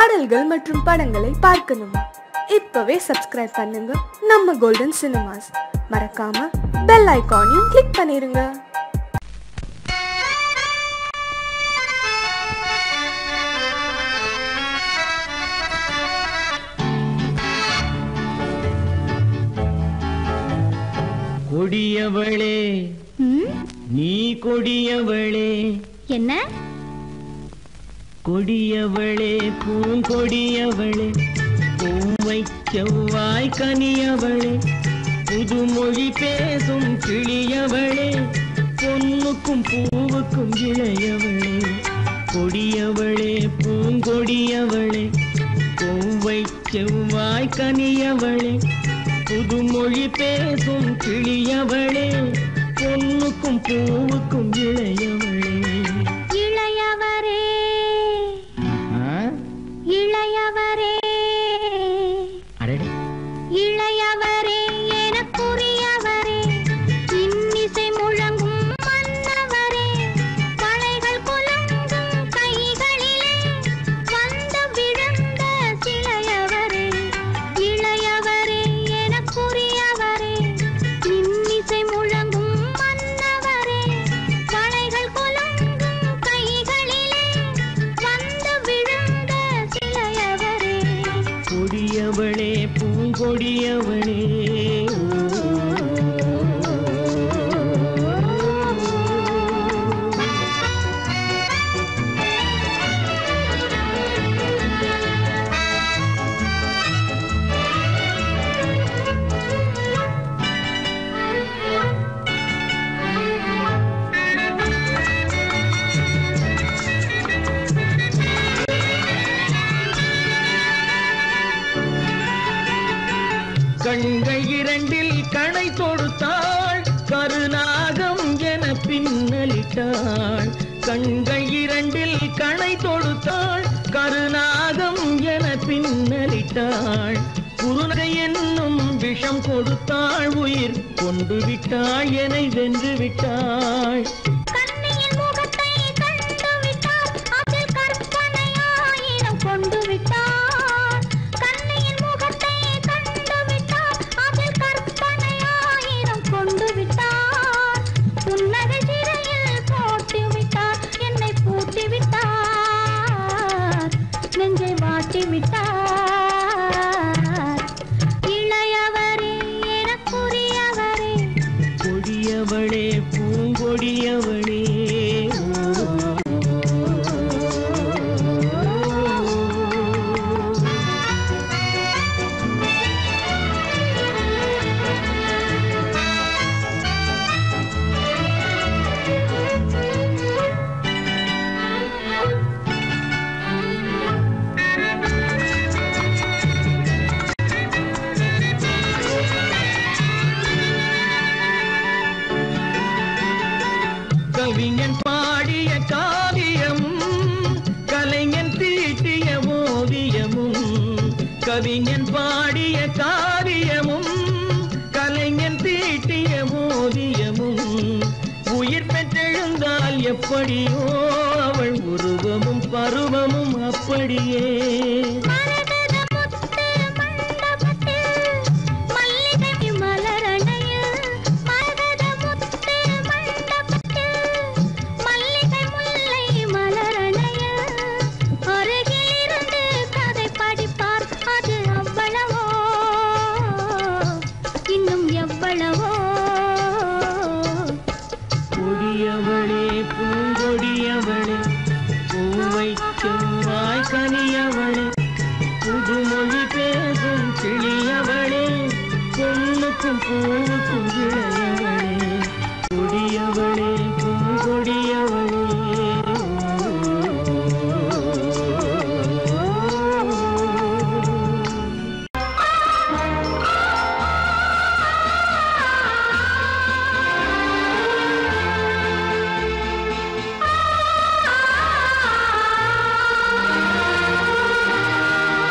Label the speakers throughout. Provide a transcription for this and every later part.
Speaker 1: பாடல்கள் மற்றும் படங்களை பார்க்கணுமா இப்பவே சப்ஸ்கிரைப் பண்ணுங்க நம்ம கோல்டன் சினிமாஸ் மறக்காம பெல் ஐகானையும் கிளிக் பண்ணிருங்க
Speaker 2: கொடியவளே
Speaker 3: ம்,
Speaker 2: நீ கொடியவளே
Speaker 3: என்ன
Speaker 2: கொடியவளே பூங்கொடியவளே பூவை செவ்வாய் கனியவளே புதுமொழி பேசும் கிளியவளே பொன்னுக்கும் பூவுக்கும் இளையவளே கொடியவளே பூங்கொடியவளே பூவை செவ்வாய் கனியவளே புதுமொழி பேசும் கிளியவளே பொன்னுக்கும் பூவுக்கும் இளையவளே
Speaker 3: இளையவரே
Speaker 2: ஆ?
Speaker 3: இளையவரே
Speaker 2: அடடே
Speaker 3: இளையவரே எனக்குரியவரே இன்னிசை முழங்கும் மன்னவரே கலைகள் குலங்கும் கைகளிலே வந்து விழுந்த சிலையவரே இளையவரே எனக்குரியவரே இன்னிசை முழங்கும் மன்னவரே கலைகள் குலங்கும் கைகளிலே வந்து விழுந்த சிலையவரே
Speaker 2: கொடியவளே பூங்கொடியவளே கண்கள் இரண்டில் கணை தொடுத்தாள் கருநாகம் என பின்னலிட்டாள் கண்கள் இரண்டில் கணை தொடுத்தாள் கருநாகம் என பின்னலிட்டாள் குருநகை என்னும் விஷம் கொடுத்தாள் உயிர் கொண்டு விட்டாள் என்னை வென்று விட்டாள்
Speaker 3: கண்ணியின் முகத்தை கண்டு விட்டார் அதில் கற்பனை ஆயிரம் கொண்டு விட்டார் கண்ணியின் முகத்தை கண்டு விட்டார் அதில் கற்பனை ஆயிரம் கொண்டு விட்டார் புன்னகை சிறையில் போட்டு விட்டார் என்னை பூட்டி விட்டார் நெஞ்சை வாட்டி விட்டார் இளையவரே எனக்குரியவரே
Speaker 2: கொடியவளே பூங்கொடியவளே கவிஞன் பாடிய காவியமும் கலைஞன் தீட்டிய ஓவியமும் கவிஞன் பாடிய காவியமும் கலைஞன் தீட்டிய ஓவியமும் உயிர் பெற்றெழுந்தால் எப்படியோ அவள் உருவமும் பருவமும் அப்படியே
Speaker 3: மரகத முத்து மண்டபத்தில் மல்லிகை மலரணையில் மரகத முத்து மண்டபத்தில் மல்லிகை முல்லை மலரணையில் அருகில் இருந்து கதை படிப்பார் அது அவ்வளவோ இன்னும் எவ்வளவோ
Speaker 2: கொடியவளே பூங்கொடியவளே பூவை செவ்வாய் கனியவளே புதுமொழி பேசும் கிளியவளே பொண்ணுக்கும் பூவுக்கும் இளையவளே கொடியவளே பூங்கொடியவளே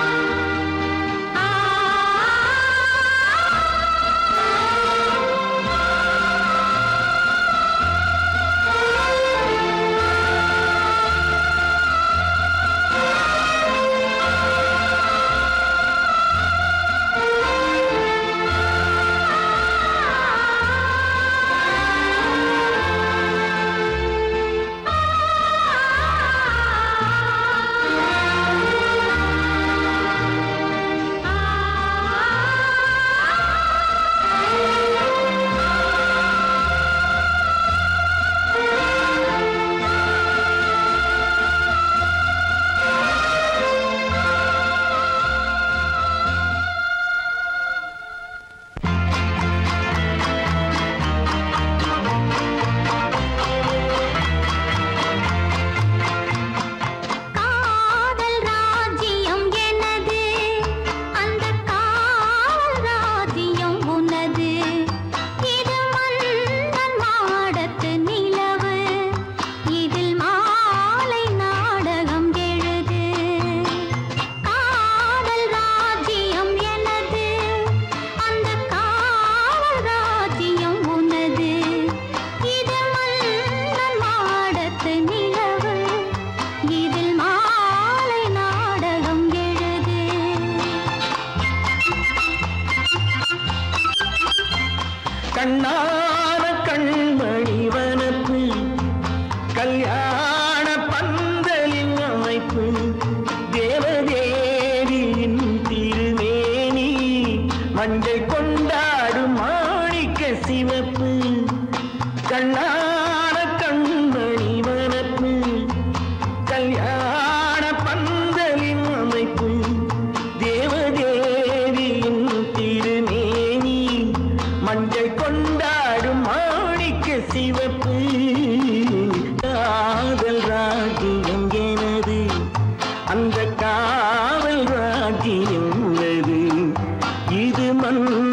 Speaker 3: ஆ
Speaker 2: மஞ்சள் கொண்டாடும் மாணிக்க சிவப்பு கண்ணான கண்மணி வனப்பு கல்யாண பந்தலின் அமைப்பு தேவதேவியின் திருமேனி மஞ்சள் கொண்டாடும் மாணிக்க சிவப்பு காதல் ராஜ்யம் எனது அந்த காவல் ராஜ்யம் உள்ளது இது மண்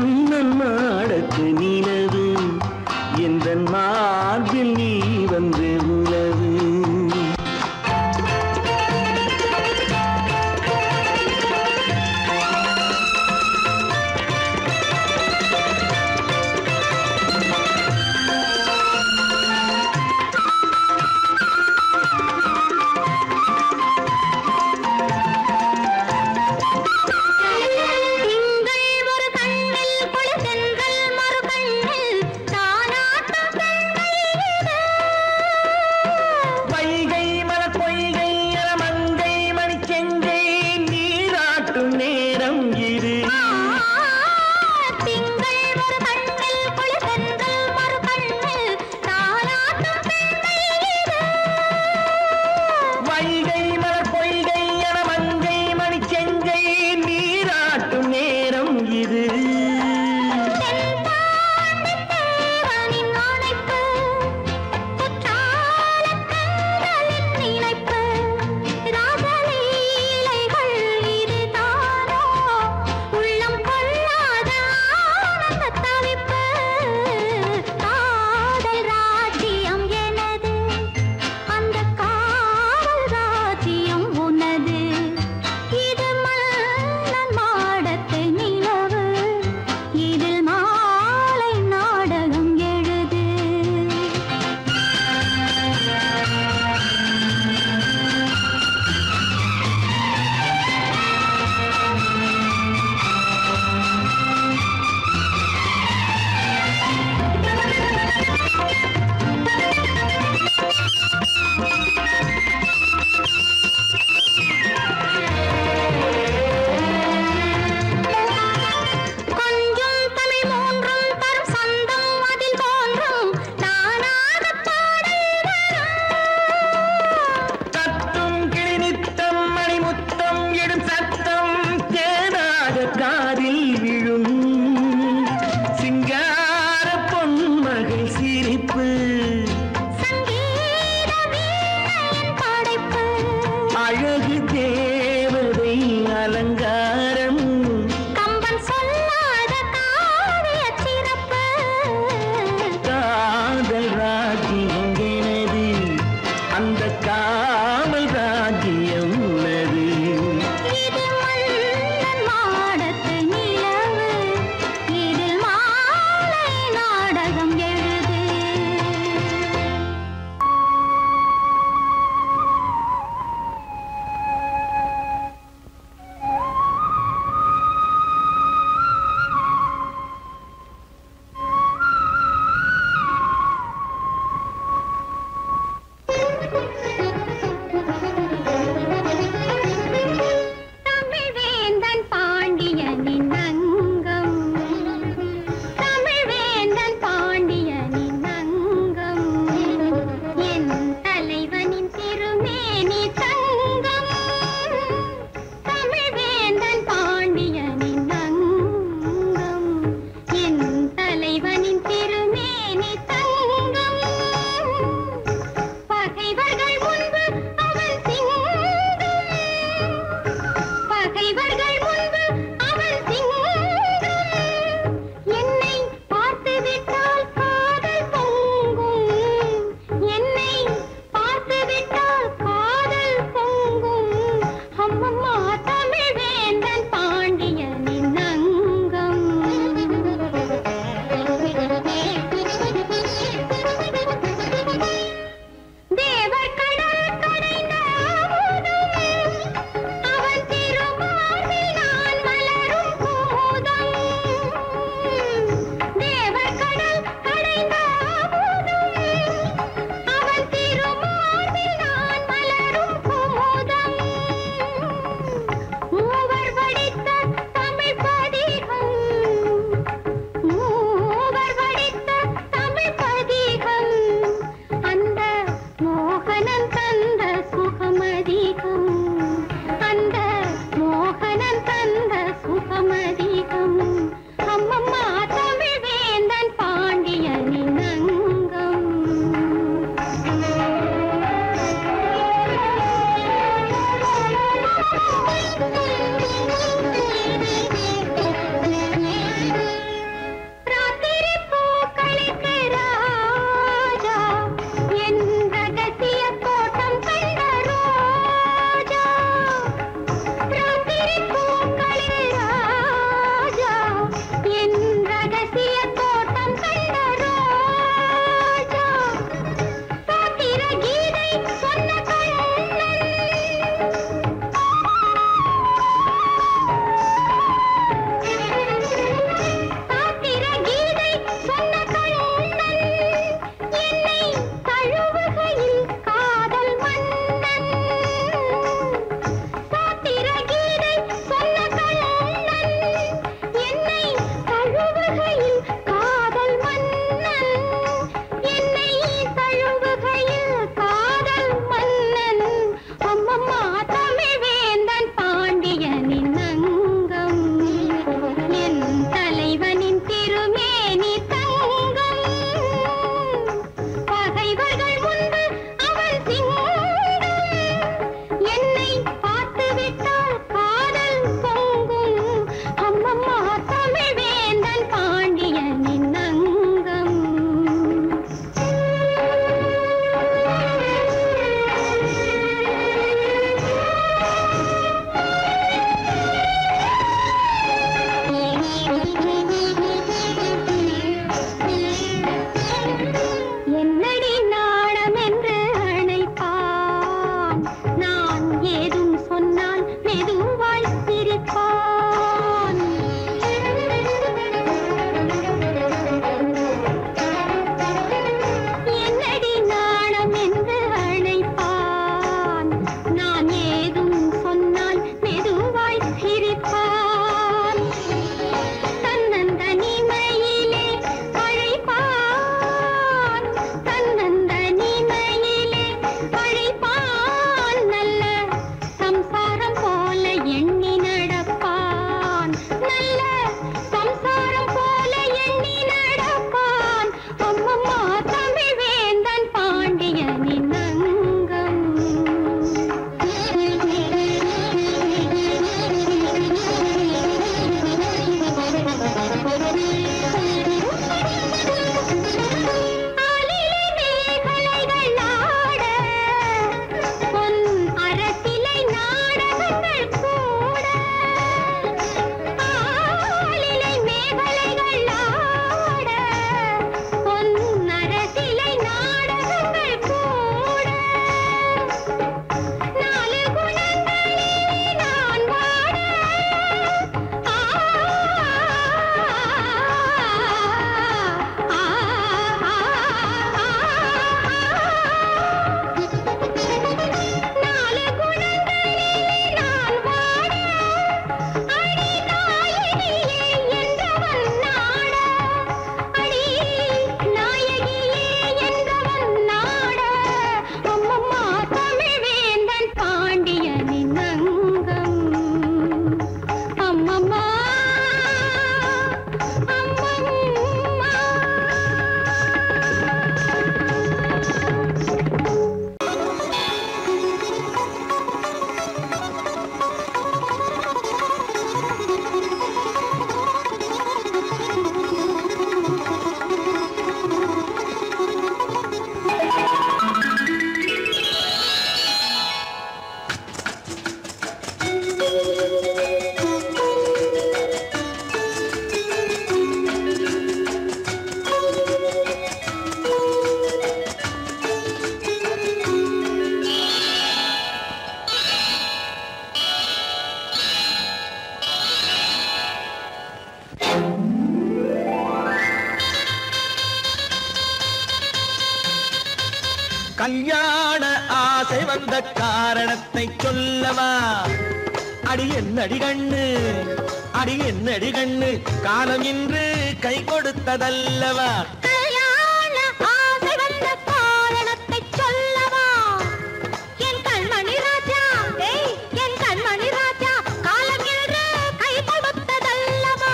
Speaker 2: கல்யாண ஆசை வந்த காரணத்தை சொல்லவா அடி என்னடி கண்ணு அடி என்னடி கண்ணு காலம் இன்று கை கொடுத்ததல்லவா
Speaker 3: கல்யாண ஆசை வந்த காரணத்தை சொல்லவா என் கண்மணி ராஜா ஏய் என் கண்மணி ராஜா காலம் என்று கை கொடுத்ததல்லவா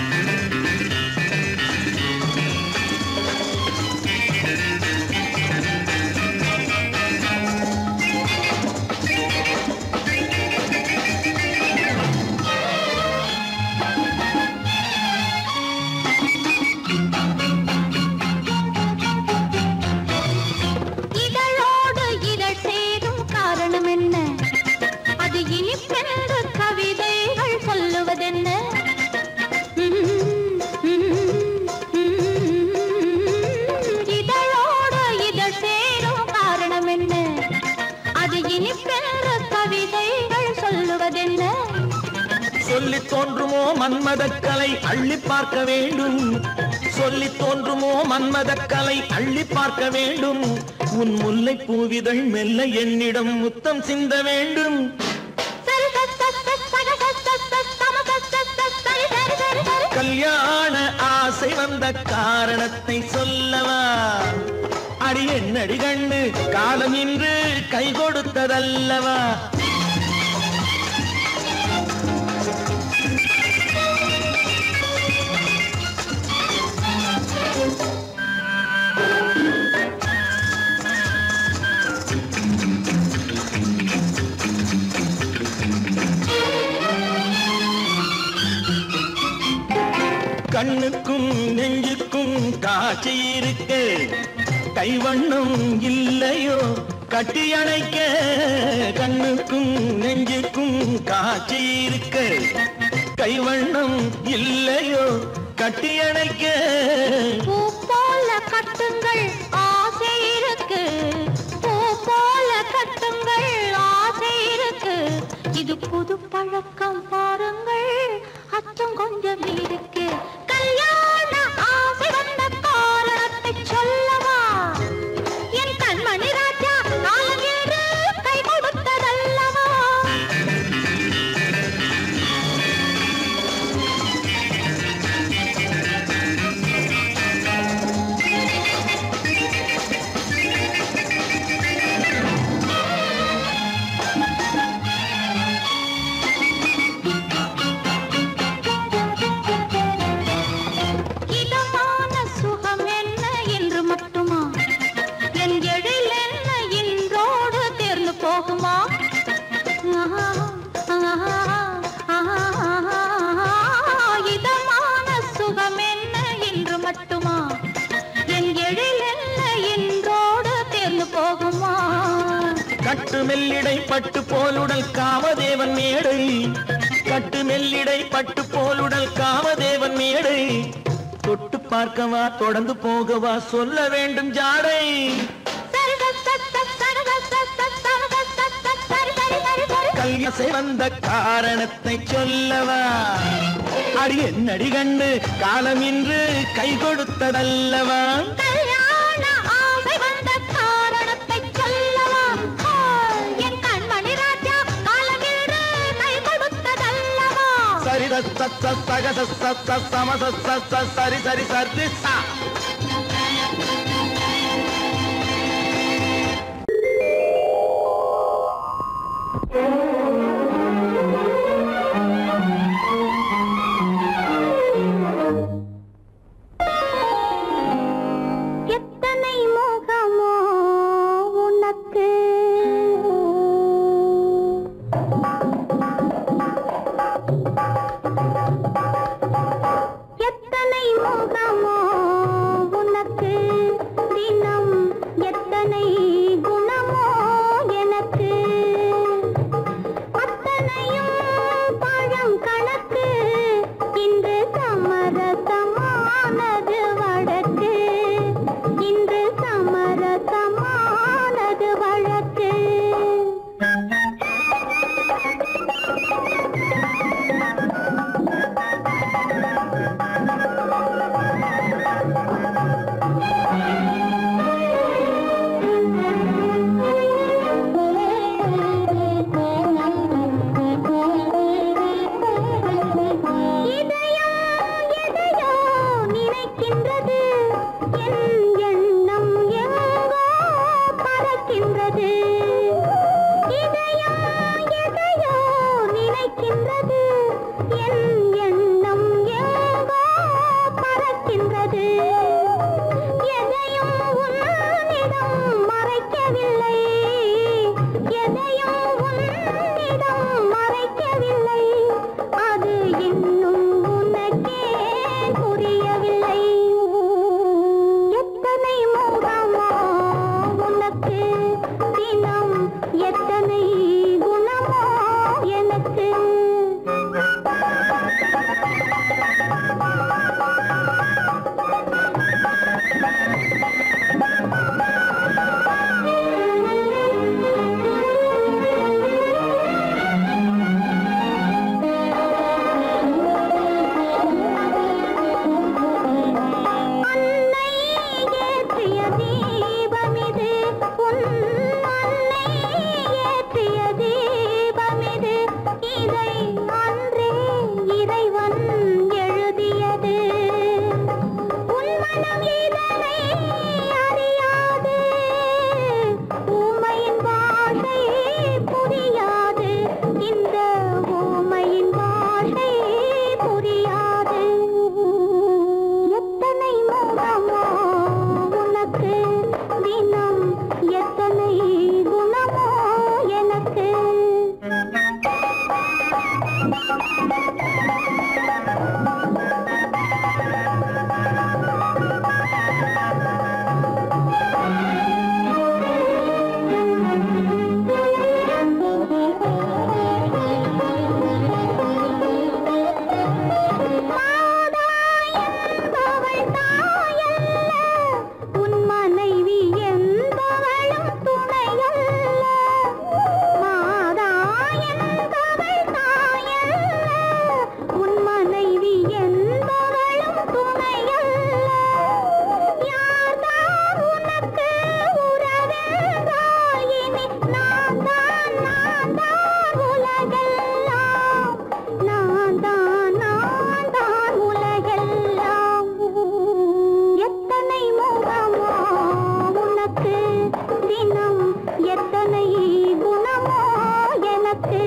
Speaker 3: இதழோடு இதழ் சேரும் காரணம் என்ன அது இனிப்பென்று கவிதைகள் சொல்லுவதென்ன இதழோடு இதழ் சேரும் காரணம் என்ன அது இனிப்பென்று கவிதைகள் சொல்லுவதென்ன
Speaker 2: சொல்லி தோன்றுமோ மன்மதக்கலை அள்ளி பார்க்க வேண்டும் சொல்லி தோன்றுமோ மன்மதக்கலை அள்ளி பார்க்க வேண்டும் உன் முல்லை பூவிதழ் மெல்ல என்னிடம் முத்தம் சிந்த வேண்டும்
Speaker 3: சரி சரி சரி சரி சரி சரி சரி சம சரி சரி சரி சரி சரி சரி
Speaker 2: கல்யாண ஆசை வந்த காரணத்தை சொல்லவா அடி என்னடி கண்ணு காலம் இன்று கை கொடுத்ததல்லவா கண்ணுக்கும் நெஞ்சுக்கும் காட்சி இருக்கு கைவண்ணம் இல்லையோ கட்டி அணைக்க கண்ணுக்கும் நெஞ்சுக்கும் காட்சி இருக்கு கைவண்ணம் இல்லையோ கட்டி அணைக்க
Speaker 3: பூ போல கட்டுங்கள் ஆசை இருக்கு பூ போல கட்டுங்கள் ஆசை இருக்கு இது புது பழக்கம் பாருங்கள் அச்சம் கொஞ்சம் இருக்கு கல்யாண ஆசை வந்த காரணத்தை சொல்லவா என் கண்மணி ராஜா காலம் என்று கை கொடுத்ததல்லவா இதமான சுகம் என்ன என்று மட்டுமா என் எழில் என்ன இன்றோடு தேர்ந்து போகுமா இதமான சுகம் என்ன என்று மட்டுமா என் எழில் என்ன இன்றோடு தேர்ந்து போகுமா
Speaker 2: கட்டு மெல்லிடை பட்டு போலுடல் காமதேவன் மேடை கட்டு மெல்லிடை பட்டு போலுடல் காமதேவன் மேடை தொட்டு பார்க்கவா தொடர்ந்து போகவா சொல்ல வேண்டும் ஜாடை
Speaker 3: சரி சரி சரி சரி சரி சரி சரி சரி சரி சரி சரி சரி
Speaker 2: கல்யாசை வந்த காரணத்தை சொல்லவா அடி என்னடி கண்டு காலம் இன்று கை கொடுத்ததல்லவா
Speaker 3: கல்யாண ஆசை வந்த காரணத்தை சொல்லவா ஆ, என் கண்மணி ராஜா காலமில்று கை கொடுத்ததல்லவா
Speaker 2: சரி ச ச சக ச ச ச சம ச ச ச சரி சரி சரி சா
Speaker 3: எத்தனை முகமோ உனக்கு எத்தனை முகமோ என்பவள் தாயல்ல உன் மனைவி என்பவளும் துணையல்ல மாதா என்பவள் தாயல்ல உன் மனைவி என்பவளும் துணையல்ல யார்தான் உனக்கு உறவென்றால் இனி நான் தான் நான் தான் உலகெல்லாம் நான் தான் நான் தான் உலகெல்லாம் எத்தனை முகமோ உனக்கு தினம் எத்தனை குணமோ எனக்கு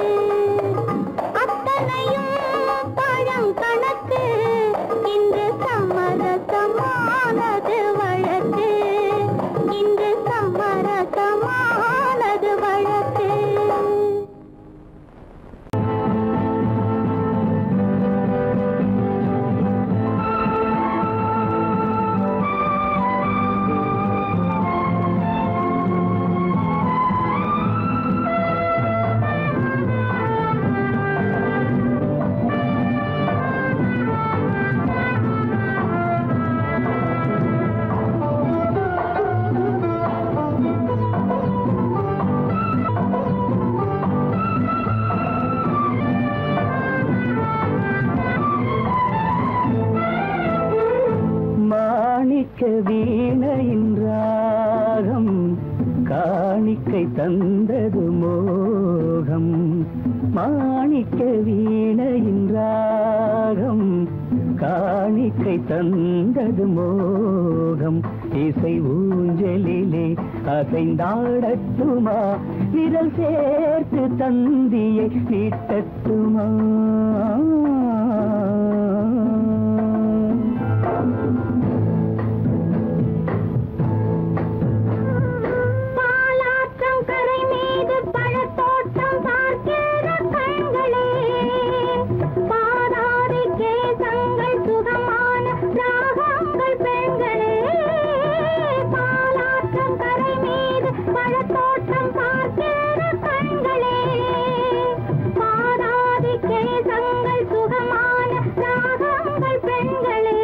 Speaker 3: அத்தனையும் பழம் கணக்கு இன்று சமரசமானது வழக்கு இன்று சமரசமானது வழக்கு
Speaker 4: மாணிக்க வீணையின் ராகம் காணிக்கை தந்தது மோகம் மாணிக்க வீணையின் ராகம் காணிக்கை தந்தது மோகம் இசை ஊஞ்சலிலே அசைந்தாடட்டுமா விரல் சேர்த்து தந்தியை நீட்டட்டுமா
Speaker 3: பாலாற்றம் கரை மீது பழத்தோட்டம் பார்க்கிற கண்களே பாதாதி கேசங்கள் சுகமான ராகங்கள் பெண்களே பாலாற்றம் கரை மீது பழத்தோட்டம் பார்க்கிற கண்களே பாதாதி கேசங்கள் சுகமான ராகங்கள் பெண்களே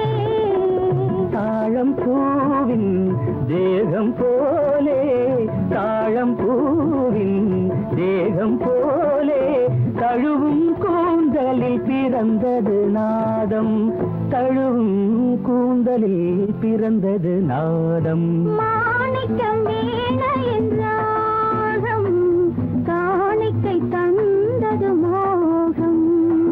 Speaker 4: தாழம் பூவின் தேகம் போலே தாழம் பூவின் தேகம் போலே தழுவும் கூந்தலில் பிறந்தது நாதம் தழுவும் கூந்தலில் பிறந்தது நாதம்
Speaker 3: மாணிக்கம் வீணையின் ராகம் காணிக்கை தந்தது மோகம்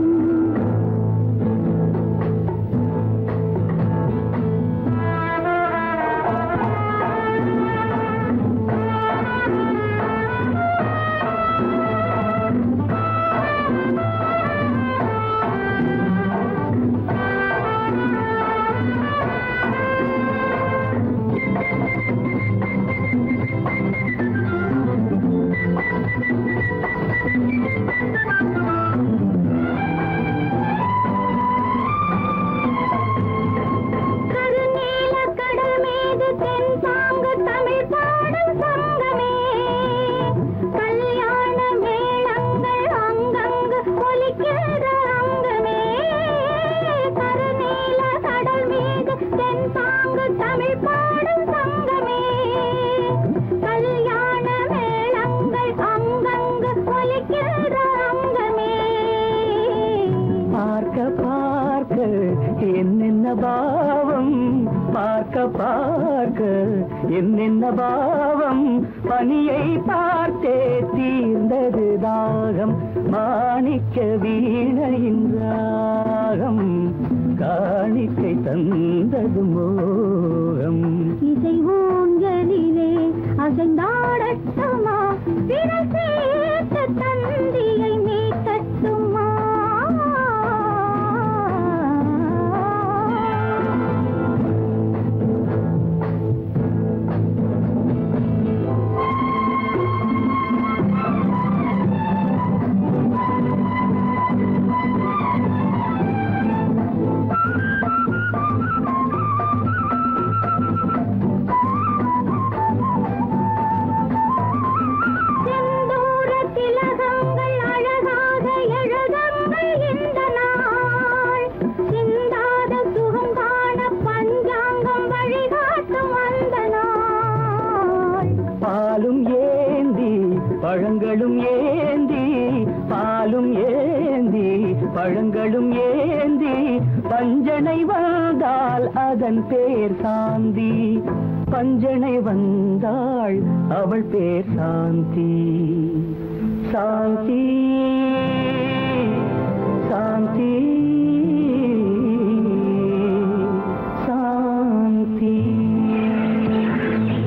Speaker 3: கருநீல கடல் மீது தென் பாங்கு தமிழ் பாடும் சங்கமே கல்யாண மேளங்கள் அங்கங்கு ஒலிக்கிற அங்கமே கருநீல கடல் மீது தென் பாங்கு தமிழ் பாடும் சங்கமே கல்யாண மேளங்கள் அங்கங்கு ஒலிக்கிற அங்கமே
Speaker 4: பார்க்க பார்க்க என்னென்ன பாவம் பார்க்க பார்க்க என்னென்ன பாவம் பனியை பார்த்தே தீர்ந்தது தாகம் மாணிக்க வீணையின் ராகம் காணிக்கை தந்தது மோகம்
Speaker 3: இசை ஊஞ்சலிலே அசைந்தாடட்டுமா விரல் சேர்த்து தந்தியை மீட்டட்டுமா
Speaker 4: பழங்களும் ஏந்தி பஞ்சனை வந்தால் அதன் பேர் சாந்தி பஞ்சனை வந்தாள் அவள் பேர் சாந்தி சாந்தி சாந்தி சாந்தி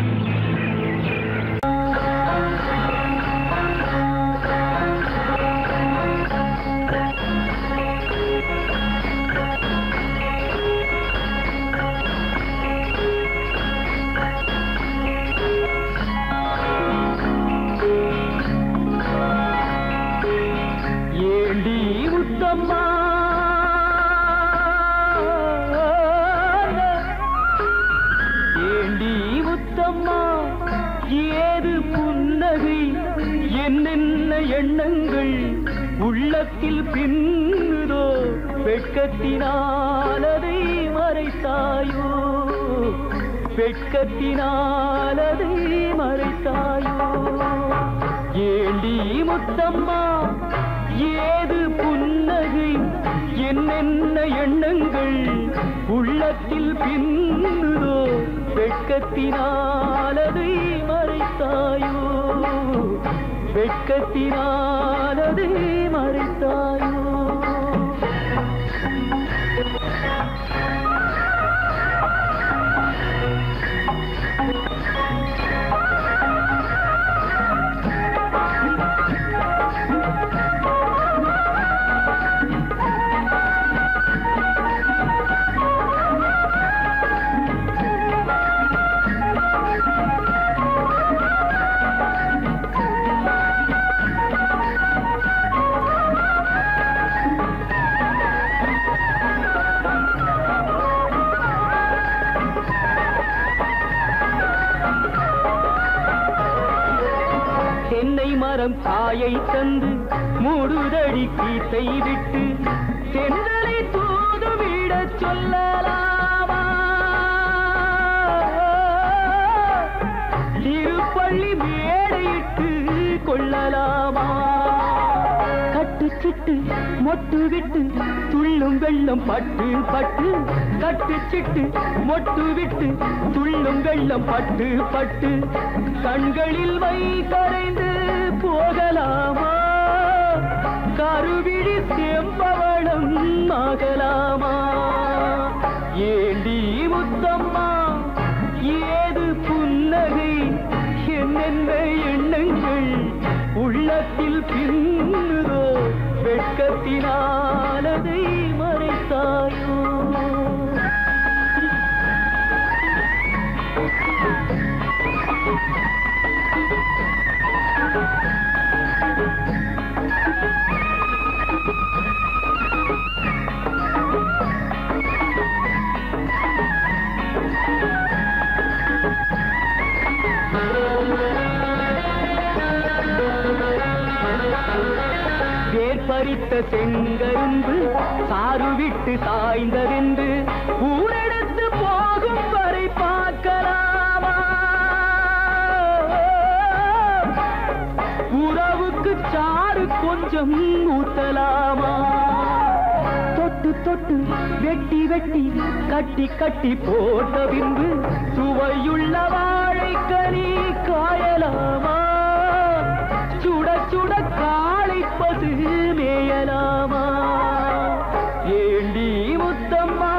Speaker 4: ஏண்டி முத்தம்மா ஏண்டி முத்தம்மா ஏது புன்னகை என்னென்ன எண்ணங்கள் உள்ளத்தில் பின்னுதோ வெட்கத்தினாலதை மறைத்தாயோ வெட்கத்தினாலதை மறைத்தாயோ ஏண்டி முத்தம்மா ஏது புன்னகை என்னென்ன எண்ணங்கள் உள்ளத்தில் பின்னுதோ வெட்கத்தினாலதை மறைத்தாயோ வெட்கத்தினாலதை மறைத்தாயோ தென்னை மரம் காயை தந்து மூடுதடி கீத்தை விட்டு தென்றலை தூதுவிடச் சொல்லலாமா திருப்பள்ளி மேடையிட்டு கொள்ளலாமா கட்டுச்சிட்டு மொட்டு விட்டு துள்ளும் வெள்ளம் பட்டு பட்டு கட்டுச்சிட்டு மொட்டு விட்டு துள்ளும் வெள்ளம் பட்டு பட்டு கண்களில் வை கரைந்து போகலாமா கருவிழி செம்பவளம் ஆகலாமா ஏண்டி முத்தம்மா ஏது புன்னகை என்னென்ன எண்ணங்கள் உள்ளத்தில் பின்னுதோ வெட்கத்தினாலதை மறைத்தாயோ வேர்பறித்த செங்கரும்பு சாறு விட்டு சாய்ந்ததென்று ஊரெடுத்து போகும் வரை பார்க்கலாமா உறவுக்கு சாறு கொஞ்சம் ஊத்தலாமா தொட்டு தொட்டு வெட்டி வெட்டி கட்டி கட்டி போட்ட பின்பு சுவையுள்ள வாழைக்கனி காயலாமா சுட சுட காளை பசு மேயலாமா ஏண்டி முத்தம்மா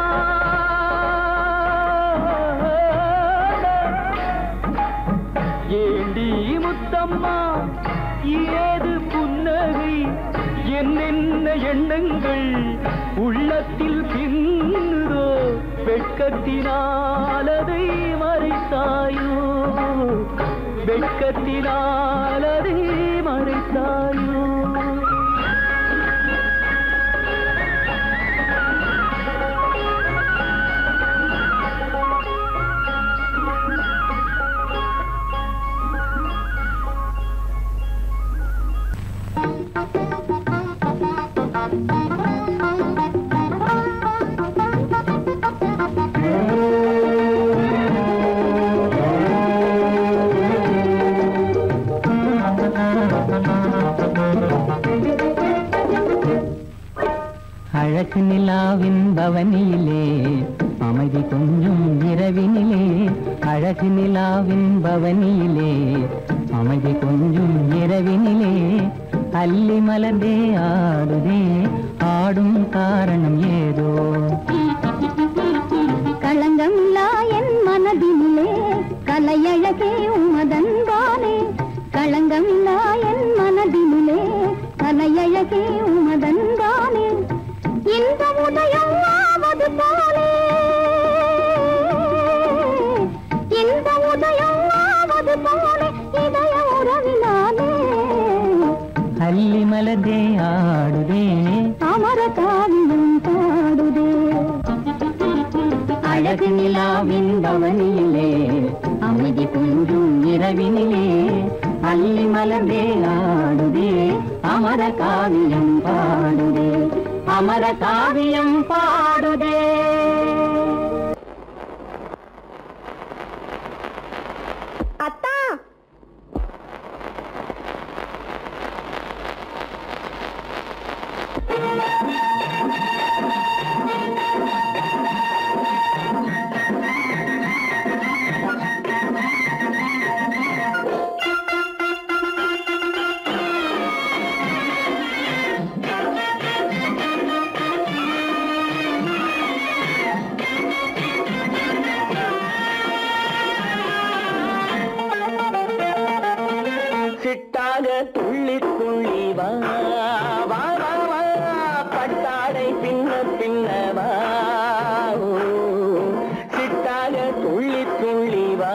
Speaker 4: ஏண்டி முத்தம்மா ஏது புன்னகை என்னென்ன எண்ணங்கள் உள்ளத்தில் பின்னுதோ வெட்கத்தினாலதை மறைத்தாயோ வெட்கத்தினாலதை மறைத்தாயோ அழகு நிலாவின் பவனியிலே அமைதி கொஞ்சம் இரவினிலே அழகு நிலாவின் பவனியிலே அமைதி கொஞ்சம் இரவினிலே அல்லி மலர்ந்தே ஆடுதே ஆடும் காரணம் ஏதோ
Speaker 3: களங்கமில்லா என் மனதினிலே கலையழகே உமதன்பானே களங்கமில்லா என் மனதினிலே கலையழகே உமதன்பானே இந்த உதயம் ஆவது போலே இந்த உதயம் ஆவது போலே இதய உறவினாலே
Speaker 4: அல்லி மலர்ந்தே ஆடுதே
Speaker 3: அமர காவியம் பாடுதே
Speaker 4: அழகு நிலாவின் பவனியிலே அமைதி கொஞ்சம் இரவினிலே அல்லி மலர்ந்தே ஆடுதே அமர காவியம் பாடுதே அமர காவியம் பாடுதே
Speaker 3: அத்தா
Speaker 4: சிட்டாக துள்ளி துள்ளி வா வா வா வா பட்டாடை பின்ன பின்ன வா ஓ, சிட்டாக துள்ளி துள்ளி வா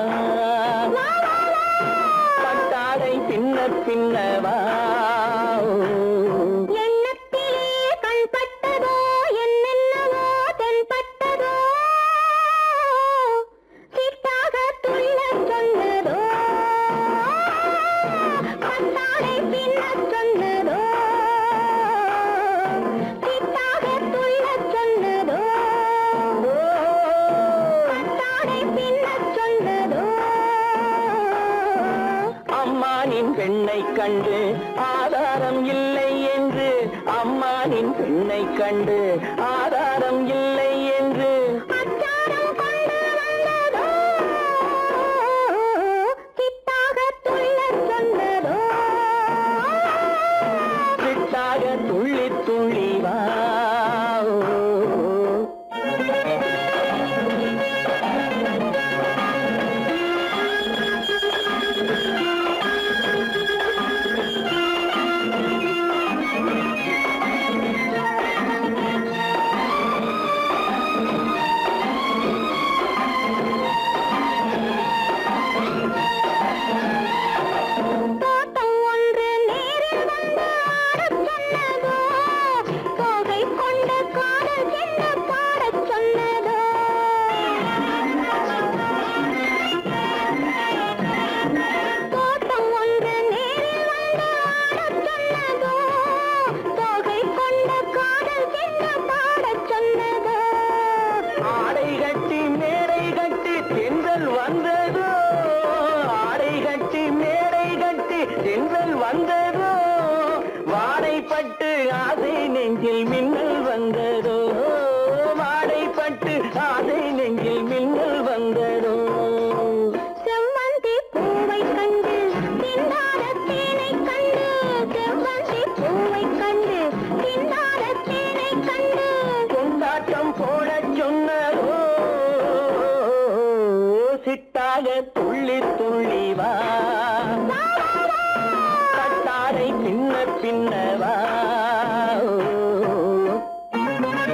Speaker 4: பட்டாடை பின்ன பின்ன வா ஓ.
Speaker 3: எண்ணத்திலே கண்பட்டதோ என்னென்னவோ தென்பட்டதோ சிட்டாக துள்ள சொன்னதோ பட்டாடை பின்ன சொன்னதோ சிட்டாக துள்ள சொன்னதோ பட்டாடை பின்ன சொன்னதோ
Speaker 4: அம்மானின் பெண்ணை கண்டு ஆதாரம் இல்லை என்று அம்மானின் பெண்ணை கண்டு ஆதாரம் இல்லை என்று
Speaker 3: அச்சாரம் கொண்டு வந்ததோ சிட்டாக துள்ள சொன்னதோ
Speaker 4: சிட்டாக துள்ளி துள்ளி வா
Speaker 3: தோட்டம் ஒன்று நேரில் வந்து ஆடச் சொன்னதோ தோகை கொண்ட காதல் என்ன பாடச் சொன்னதோ தோட்டம் ஒன்று நேரில் வந்து ஆடச் சொன்னதோ தோகை கொண்ட காதல் என்ன பாடச் சொன்னதோ
Speaker 4: ஆடை கட்டி மேடை கட்டி தென்றல் வந்ததோ ஆடை கட்டி மேடை கட்டி தென்றல் வந்ததோ வாடைப்பட்டு ஆசை நெஞ்சில் மின்னல் வந்ததோ வாடைப்பட்டு ஆசை நெஞ்சில் மின்னல் வந்ததோ
Speaker 3: செவ்வந்தி பூவை கண்டு திண்டாட தேனை கண்டு செவ்வந்தி பூவை கண்டு திண்டாட தேனை கண்டு
Speaker 4: கொண்டாட்டம் போடச் சொன்னதோ சிட்டாக துள்ளி துள்ளி வா கட்டாரை பின்ன பின்ன வா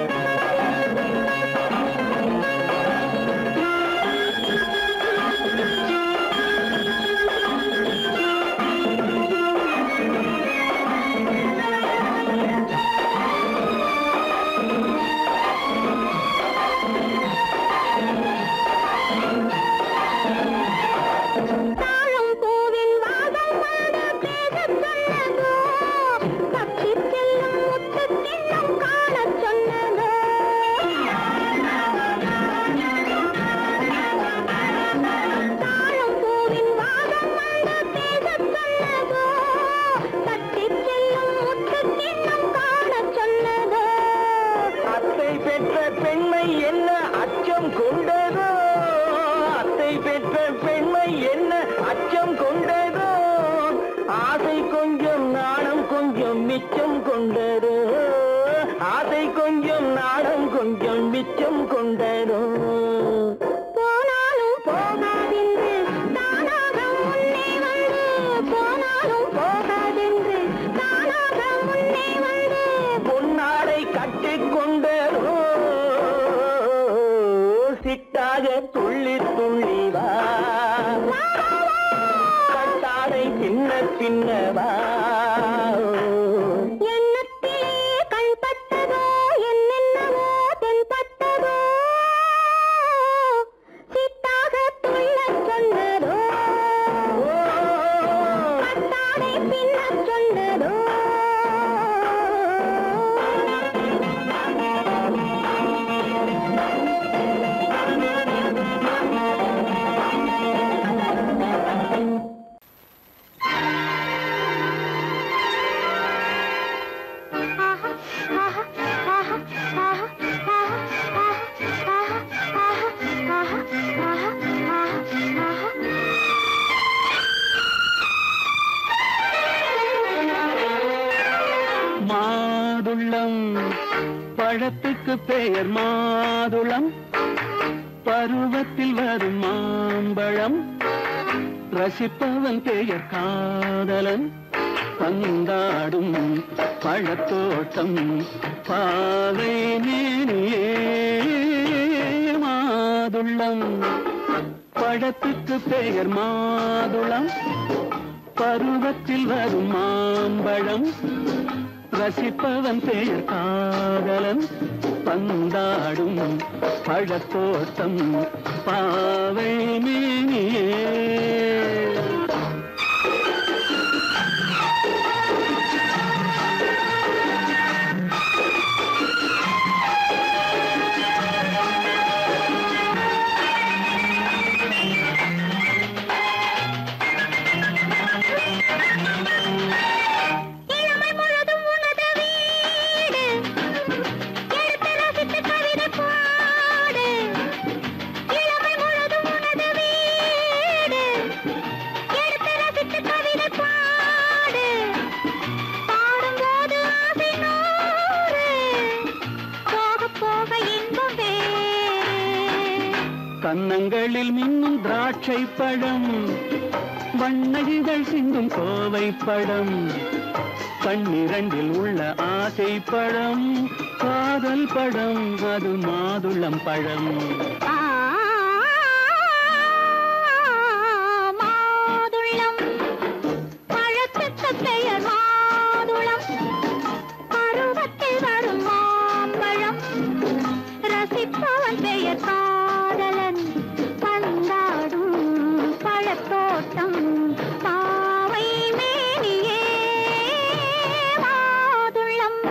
Speaker 4: ஆசை கொஞ்சம் நாடம் கொஞ்சம் மிச்சம் கொண்டனோ
Speaker 3: போனாலும் போகாதென்று தானாக முன்னே வந்து போனாலும் போகாதென்று தானாக முன்னே வந்து
Speaker 4: பொன்னாடை கட்டிக்கொண்டனோ சிட்டாக துள்ளி துள்ளி வா கட்டாடை பின்ன பின்னவா
Speaker 3: எண்ணத்திலே கண்பட்டதோ என்னென்னவோ தென்பட்டதோ சித்தாக துள்ளச் சொன்னதோ கட்டாடை பின்னச் சொன்னதோ
Speaker 4: மாதுளம் பழத்துக்கு பெயர் மாதுளம் பருவத்தில் வரும் மாம்பழம் ரசிப்பவன் பெயர் காதலன் பந்தாடும் பழத்தோட்டம் பாவை மேனியே மாதுளம் பழத்துக்கு பெயர் மாதுளம் பருவத்தில் வரும் மாம்பழம் ரசிப்பவன் பெயர் காதலன் பந்தாடும் பழத்தோட்டம் பாவை மேனியே
Speaker 3: இளமை முழுதும் உனது வீடு எடுத்து ரசித்து கவிதை பாடு இளமை முழுதும் உனது வீடு எடுத்து ரசித்து கவிதை பாடு பாடும்போது ஆசை நூறு போக போக இன்பம் வேறு
Speaker 4: கன்னங்களில் மின்னும் திராட்சை பழம் வண்ணகிகள் சிந்தும் கோவை பழம் கண்ணிரண்டில் உள்ள ஆசை பழம் காதல் பழம் அது மாதுளம் பழம்
Speaker 3: மாதுளம் பழத்துக்கு பெயர் மாதுளம் பருவத்தில் வரும் மாம்பழம் ரசிப்பவன் பெயர் காதலன் பந்தாடும் பழத்தோட்டம் பாவை மேனியே மாதுளம்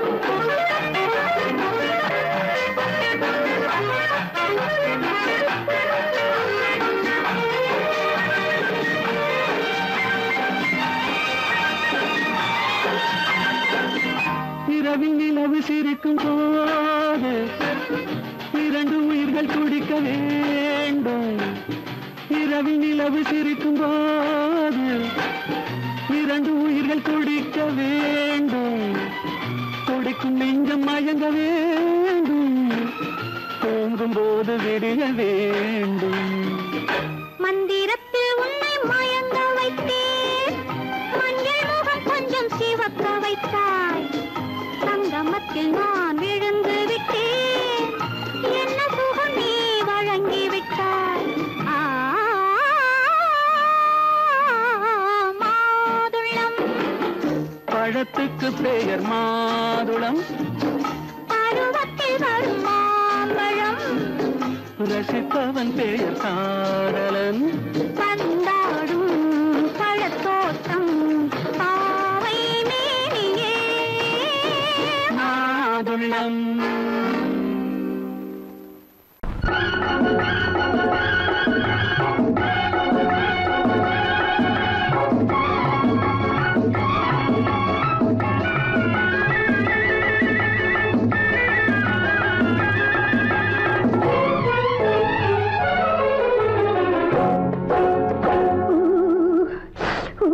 Speaker 4: இரவில் நிலவு சிரிக்கும் போது இரண்டு உயிர்கள் துடிக்க வேண்டும் இரவில் நிலவு சிரிக்கும் போது இரண்டு உயிர்கள் துடிக்க வேண்டும் துடிக்கும் நெஞ்சம் மயங்க வேண்டும் தூங்கும் போது விடிய வேண்டும்
Speaker 3: மந்திரத்தில் உன்னை மயங்க வைத்தேன் மஞ்சள் முகம் கொஞ்சம் சிவக்க வைத்தாய் சங்கமத்தில் நான் விழுந்து விட்டேன் என்ன சுகம் நீ வழங்கி விட்டாய் ஆ, மாதுளம்
Speaker 4: பழத்துக்கு பெயர் மாதுளம்
Speaker 3: பருவத்தில் வரும் மாம்பழம்
Speaker 4: ரசிப்பவன் பெயர் காதலன்
Speaker 3: பந்தாடும் பழத்தோட்டம் பாவை மேனியே
Speaker 4: மாதுளம்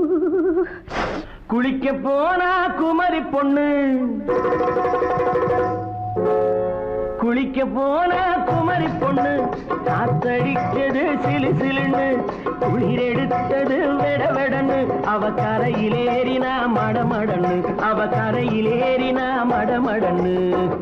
Speaker 4: குளிக்க போனா குமரி பொண்ணு குளிக்க போன குமரி பொண்ணு காத்தடிச்சது சிலு சிலுன்னு குளிர் எடுத்தது வெட வெடன்னு அவ கரையிலேறினா மடமடன்னு அவ கரையிலேறினா மடமடன்னு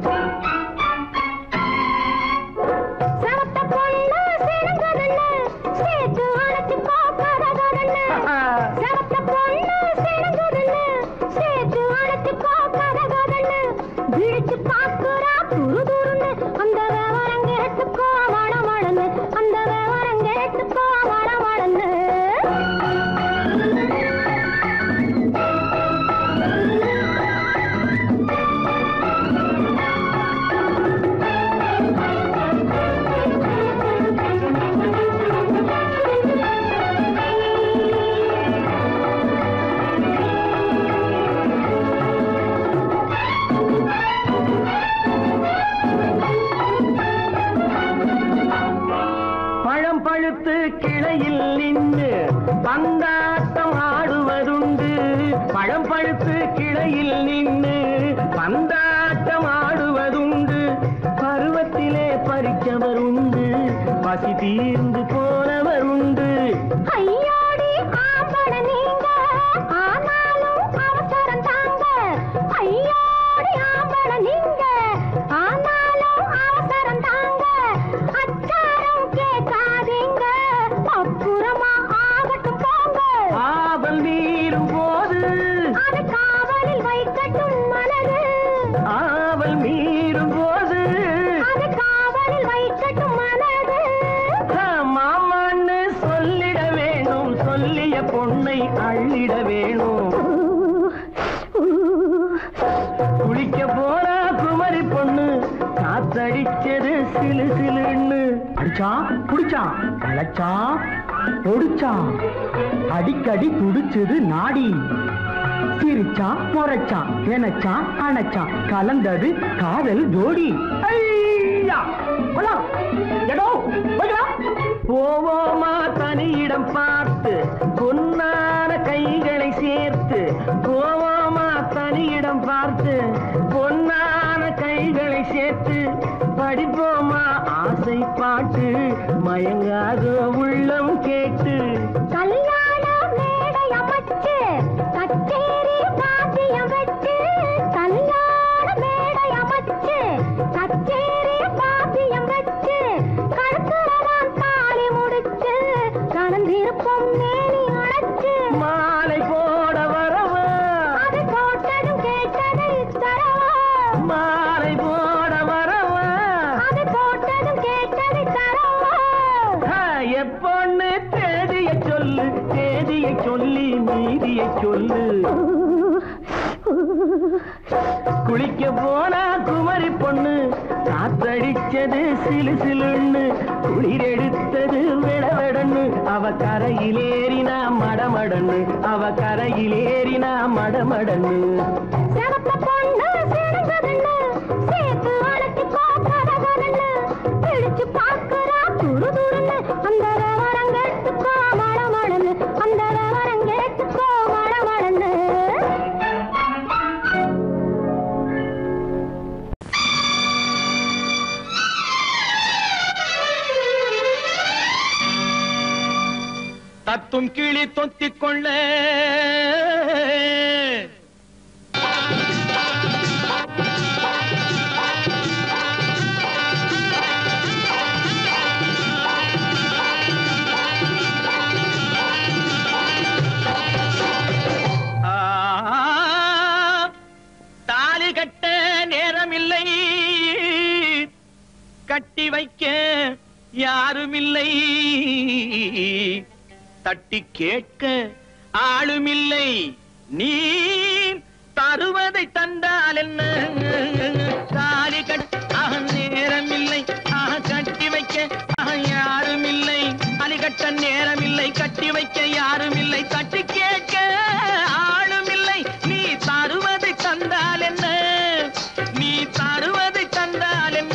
Speaker 3: சவத்த பொண்ணு சிணுங்குதுன்னு, சேர்த்து அணைச்சு பார்க்காததுன்னு. சவத்த பொண்ணு சிணுங்குதுன்னு, சேர்த்து அணைச்சு பார்க்காததுன்னு. விழிச்சு பார்க்குறா துரு துருன்னு, அந்த விவரம் கேட்டுக்கோ மடமடன்னு, அந்த விவரம் கேட்டுக்கோ மடமடன்னு.
Speaker 4: பழம் பழுத்து கிளையில் நின்று பந்தாட்டம் ஆடுவதுண்டு பழம் பழுத்து கிளையில் நின்று பந்தாட்டம் ஆடுவதுண்டு பருவத்திலே பறிச்சவர் உண்டு பசி தீர்ந்து போனவர் உண்டு
Speaker 3: ஐயோடி ஆம்பள நீங்க ஆனாலும் அவசரம் தாங்க ஐயோடி ஆம்பள நீங்க ஆனாலும் அவசரம் தாங்க அச்சாரம் கேட்காதீங்க அப்புறமா ஆகட்டும் போங்க
Speaker 4: ஆவல் மீறும் போது
Speaker 3: அது காவலில் வைக்கட்டும் மனது
Speaker 4: ஆவல் மீறும் போது
Speaker 3: அது காவலில் வைக்கட்டும் மனது
Speaker 4: ஆ, மாமான்னு சொல்லிட வேணும் சொல்லிய பொண்ணை அள்ளிட வேணும் குளிக்க போனா குமரி பொண்ணு காத்தடிச்சது சிலு சிலுன்னு அடிச்சா புடிச்சா அழைச்சா ஒடிச்சா அடிக்கடி துடிச்சது நாடி சிரிச்சா முறைச்சா எனச்சா அணைச்சா கலந்தது காதல் ஜோடி ஐயா! போலாம். எடோ, போய்க்கலாம். போவோமா தனியிடம் பார்த்து பொன்னான கைகளை சேர்த்து போவோமா தனியிடம் பார்த்து பொன்னான கைகளை சேர்த்து படிப்போமா ஆசை பாட்டு மயங்காத உள்ளம் கேட்டு
Speaker 3: கல்யாண மேடை அமைச்சு கச்சேரி வாத்தியம் வச்சு கல்யாண மேடை அமைச்சு கச்சேரி வாத்தியம் வச்சு கழுத்துறவான் தாலி முடிச்சு கலந்திருப்போம் மேனி அழைச்சு
Speaker 4: மாலை போட வரவா
Speaker 3: அது போட்டதும் கேட்டதை தரவா
Speaker 4: மாலை போட வரவா
Speaker 3: அது போட்டதும் கேட்டதை தரவா
Speaker 4: ஆ, எப்பொண்ணு தேதியை சொல்லு தேதியை சொல்லி மீதியை சொல்லு குளிக்க போனா குமரி பொண்ணு காத்தடிச்சது சிலு சிலுன்னு குளிர் எடுத்தது விடவெடன்னு அவ கரையிலேறினா மடமடன்னு அவ கரையிலேறினா மடமடன்னு
Speaker 3: சிவத்த பொண்ணு சிணுங்குதுன்னு, சேர்த்து அழைச்சு பார்க்காததுன்னு, பிடிச்சு பார்க்கறா துரு துருன்னு, அந்த விவரம் கேட்டுக்கோ மடமடன்னு, அந்த விவரம் கேட்டுக்கோ மடமடன்னு.
Speaker 4: தத்தும் கிளி தொத்திக் கொள்ள ஆ, தாலி கட்ட நேரமில்லை கட்டி வைக்க யாருமில்லை தட்டி கேட்க ஆளுமில்லை நீ தருவதை தந்தால் என்ன தாலி கட்ட நேரமில்லை ஆஹ், கட்டி வைக்க ஆஹ், யாருமில்லை தாலி கட்ட நேரமில்லை கட்டி வைக்க யாருமில்லை தட்டி கேட்க ஆளுமில்லை நீ தருவதை தந்தால் என்ன நீ தருவதை தந்தால் என்ன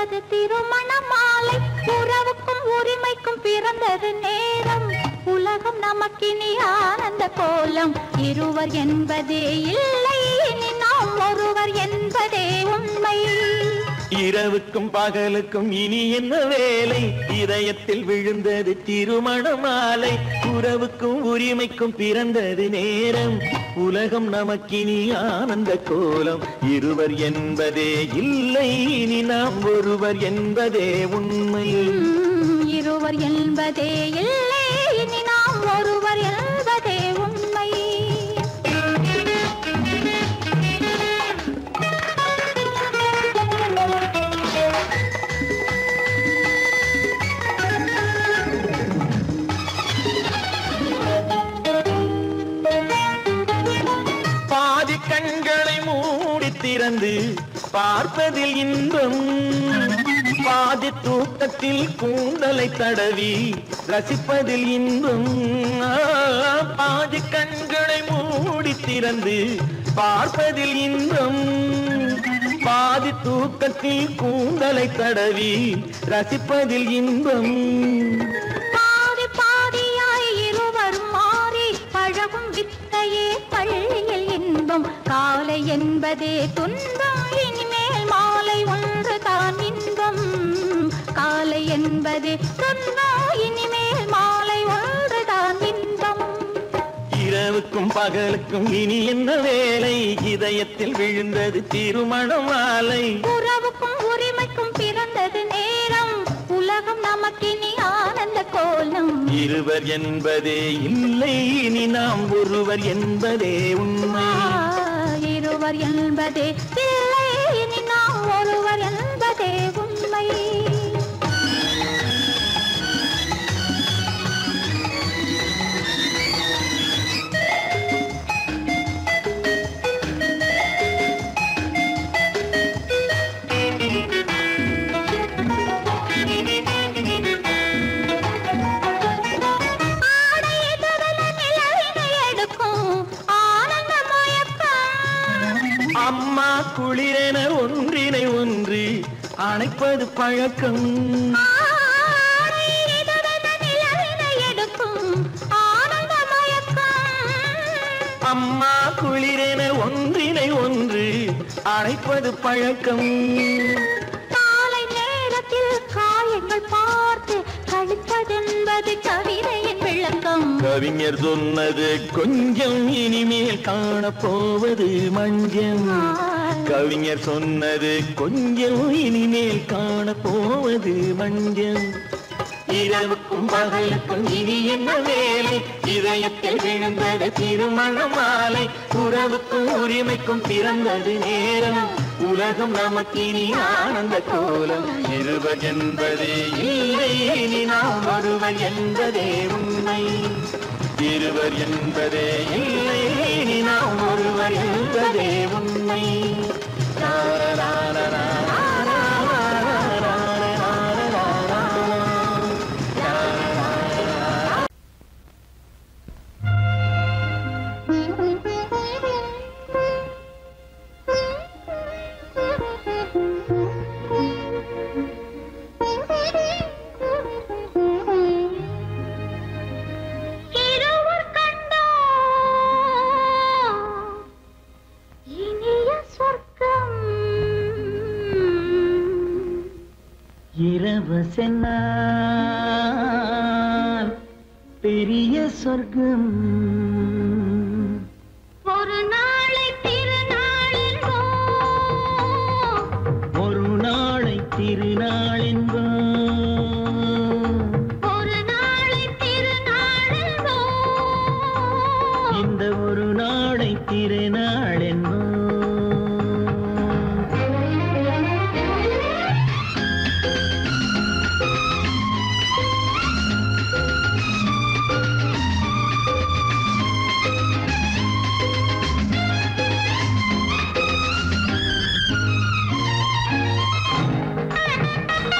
Speaker 3: விழுந்தது திருமண மாலை உறவுக்கும் உரிமைக்கும் பிறந்தது நேரம் உலகம் நமக்கினி ஆனந்த கோலம் இருவர் என்பதே இல்லை இனி நாம் ஒருவர் என்பதே உண்மை
Speaker 2: இரவுக்கும் பகலுக்கும் இனி என்ன வேலை இதயத்தில் விழுந்தது திருமண மாலை உறவுக்கும் உரிமைக்கும் பிறந்தது நேரம் உலகம் நமக்கினி ஆனந்த கோலம் இருவர் என்பதே இல்லை இனி நாம் ஒருவர் என்பதே உண்மை
Speaker 3: உம், இருவர் என்பதே இல்லை இனி நாம் ஒருவர் என்பதே உண்மை
Speaker 2: பாதி கண்களை மூடி திறந்து பார்ப்பதில் இன்பம் பாதி தூக்கத்தில் கூந்தலை தடவி ரசிப்பதில் இன்பம் ஆ, பாதி கண்களை மூடி திறந்து பார்ப்பதில் இன்பம் பாதி தூக்கத்தில் கூந்தலை தடவி ரசிப்பதில் இன்பம்
Speaker 3: பாதி பாதியாய் இருவர் மாறி பழகும் வித்தையே பள்ளியில் இன்பம் காலை என்பதே துன்பம் இனிமேல் மாலை ஒன்று தான் இன்பம் காலை என்பதே துன்பம் இனிமேல் மாலை ஒன்று தான் இன்பம்
Speaker 2: இரவுக்கும் பகலுக்கும் இனி என்ன வேலை இதயத்தில் விழுந்தது திருமண மாலை
Speaker 3: உறவுக்கும் உரிமைக்கும் பிறந்தது நேரம் உலகம் நமக்கினி ஆனந்த கோலம்
Speaker 2: இருவர் என்பதே இல்லை இனி நாம் ஒருவர் என்பதே உண்மை
Speaker 3: ஆ, இருவர் என்பதே இல்லை இனி நாம் ஒருவர் என்பதே உண்மை ஆடை எதிரில நிலவினை எடுக்கும் ஆனந்த மயக்கம்
Speaker 2: அம்மா குளிரென ஒன்றினை ஒன்று அணைப்பது பழக்கம்
Speaker 3: ஆடை எதிரில நிலவினை எடுக்கும் ஆனந்த மயக்கம்
Speaker 2: அம்மா குளிரென ஒன்றினை ஒன்று அணைப்பது பழக்கம்
Speaker 3: காலை நேரத்தில் காயங்கள் பார்த்து கழிப்பதென்பது கவிதையின் விளக்கம்
Speaker 2: கவிஞர் சொன்னது கொஞ்சம் இனிமேல் காணப்போவது மஞ்சம் கவிஞர் சொன்னது கொஞ்சம் இனிமேல் காணப்போவது மஞ்சம் இரவுக்கும் பகலுக்கும் இனி என்ன வேலை இதயத்தில் விழுந்தது திருமண மாலை உறவுக்கும் உரிமைக்கும் பிறந்தது நேரம் உலகம் நமக்கு இனி ஆனந்த கோலம் இருவர் என்பதே இல்லை இனி நாம் ஒருவர் என்பதே உண்மை இருவர் என்பதே இல்லை இனி நாம் ஒருவர் என்பதே உண்மை
Speaker 3: இருவர் கண்டோ இனிய சொர்க்கம்
Speaker 2: இரவு சென்னால் பெரிய சொர்க்கம்
Speaker 3: ஒரு நாளை திருநாளென்றோ
Speaker 2: ஒரு நாளை திருநாள் என்போம்
Speaker 3: ஒரு நாளை திருநாளென்றோ
Speaker 2: இந்த ஒரு நாளை திருநாள் என்போம்
Speaker 3: ஆ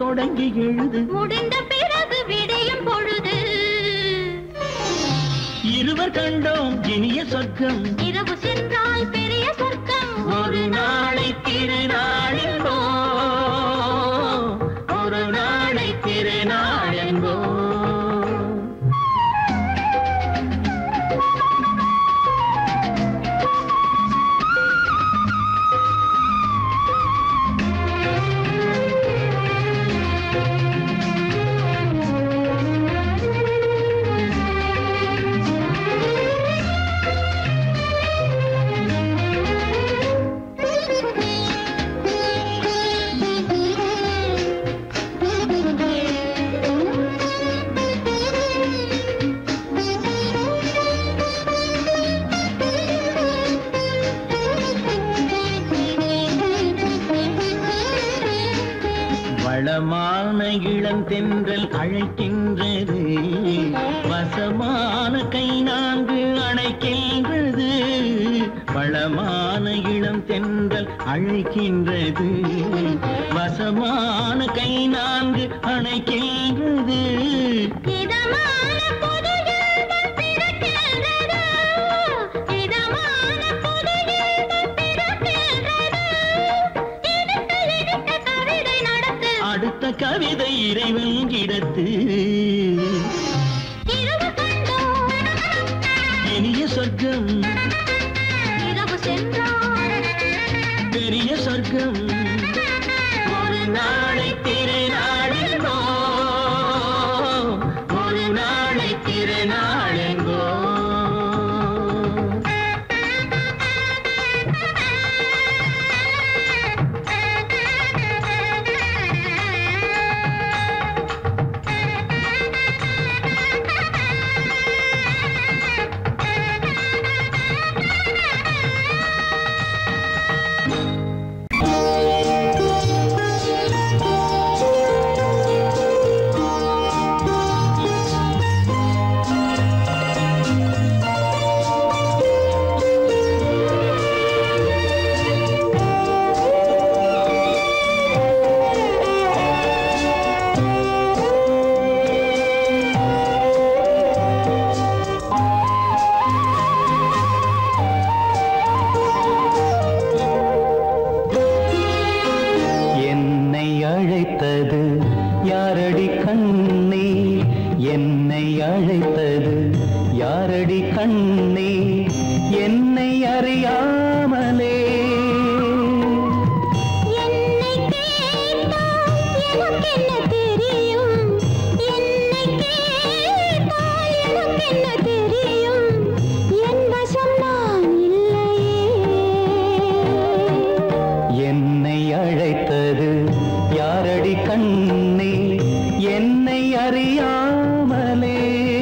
Speaker 2: தொடங்கி எழுது
Speaker 3: முடிந்த பிறகு விடியும் பொழுது
Speaker 2: இருவர் கண்டோம் இனிய சொர்க்கம்
Speaker 3: இரவு சென்றால் பெரிய சொர்க்கம்
Speaker 2: ஒரு நாளை திருநாளென்போ ஒரு நாளை திருநாளென்போ வளமான இளம் தென்றல் அழைக்கின்றது வசமான கை நான்கு அணைக்கின்றது வளமான இளம் தென்றல் அழைக்கின்றது வசமான கை நான்கு அணைக்கின்றது
Speaker 3: இதமான புது இன்பம் பிறக்கின்றது. இதமான புது இன்பம் பிறக்கின்றது. இனிக்க இனிக்க கவிதை நடத்து.
Speaker 2: அடுத்த கவிதை இறைவன் இடத்து
Speaker 3: இரவு கண்டோம்.
Speaker 2: இனிய சொர்க்கம்
Speaker 3: இரவு சென்றால்
Speaker 2: பெரிய சொர்க்கம் ஒரு நாளை திருநாளெங்கோ ஒரு நாளை திருநாளெங்கோ என்னை அழைத்தது யாரடி கண்ணே என்னை அழைத்தது யாரடி கண்ணே என்னை அறியாமலே
Speaker 3: என்னை கேட்டால் எனக்கென்ன தெரியும் என்னை கேட்டால் எனக்கென்ன தெரியும் என் வசம் நான் இல்லையே
Speaker 2: என்னை அழைத்தது யாரடி கண்ணே என்னை அறியாமலே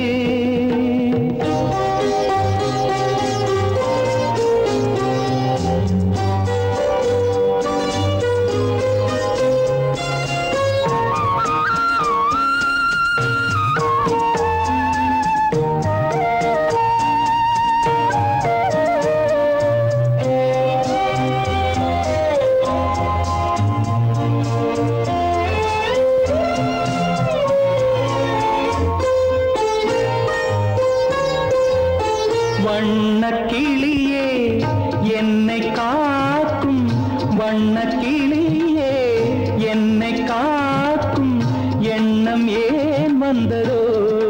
Speaker 2: வண்ணக் கிளியே என்னை காக்கும் வண்ணக் கிளியே என்னை காக்கும் எண்ணம் ஏன் வந்ததோ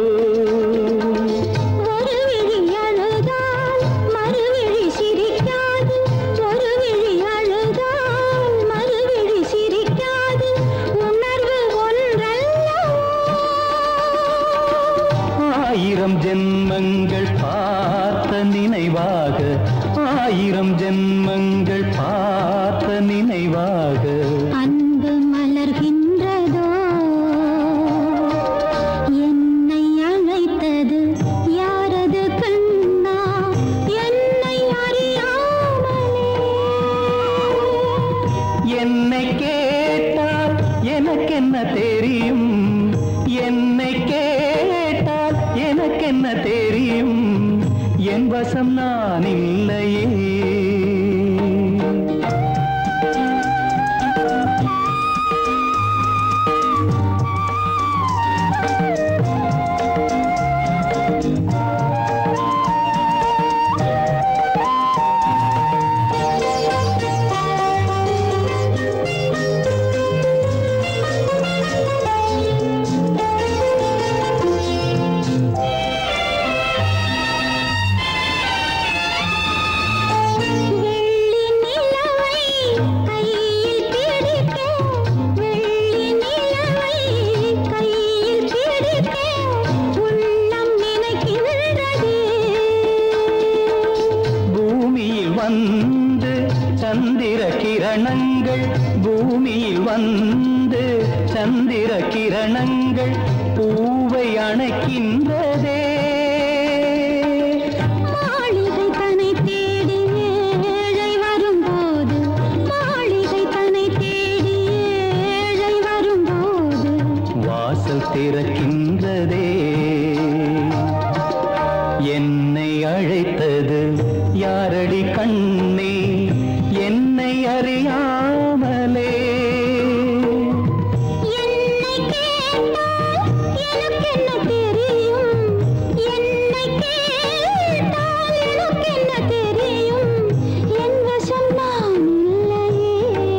Speaker 3: ஒரு விழி அழுதால் மறுவிழி சிரிக்காது ஒரு விழி அழுதால் மறுவிழி சிரிக்காது உணர்வு ஒன்றல்லவோ
Speaker 2: ஆயிரம் ஜென்மங்கள் பார்த்த நினைவாக ஆயிரம் ஜென்மங்கள் பார்த்த நினைவாக
Speaker 3: அன்பு மலர்கின்றதோ என்னை அழைத்தது யாரது கண்ணா என்னை அறியாமலே
Speaker 2: என்னை கேட்டால் எனக்கென்ன தெரியும் என்னை கேட்டால் எனக்கென்ன தெரியும் என் வசம் நான் இல்லையே கிரணங்கள் பூமியில் வந்து சந்திர கிரணங்கள் பூவை அணைக்கின்றதே
Speaker 3: மாளிகை தன்னை தேடி ஏழை வரும்போது மாளிகை தன்னை தேடி ஏழை வரும்போது
Speaker 2: வாசல் திறக்கின்றதே என்னை அழைத்தது யாரடி கண்ணே என்னை அறியாமலே
Speaker 3: என்னை கேட்டால் எனக்கென்ன தெரியும் என்னை கேட்டால் எனக்கென்ன தெரியும் என் வசம் நான் இல்லையே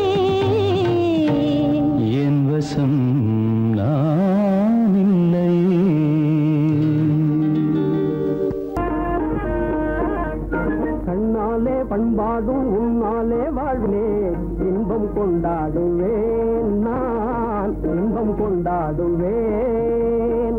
Speaker 2: என் வசம் நான் இல்லையே
Speaker 4: கண்ணாலே பண்பாடும் உன்னாலே வாழ்விலே இன்பம் கொண்டாடுவேன் நான் இன்பம் கொண்டாடுவேன்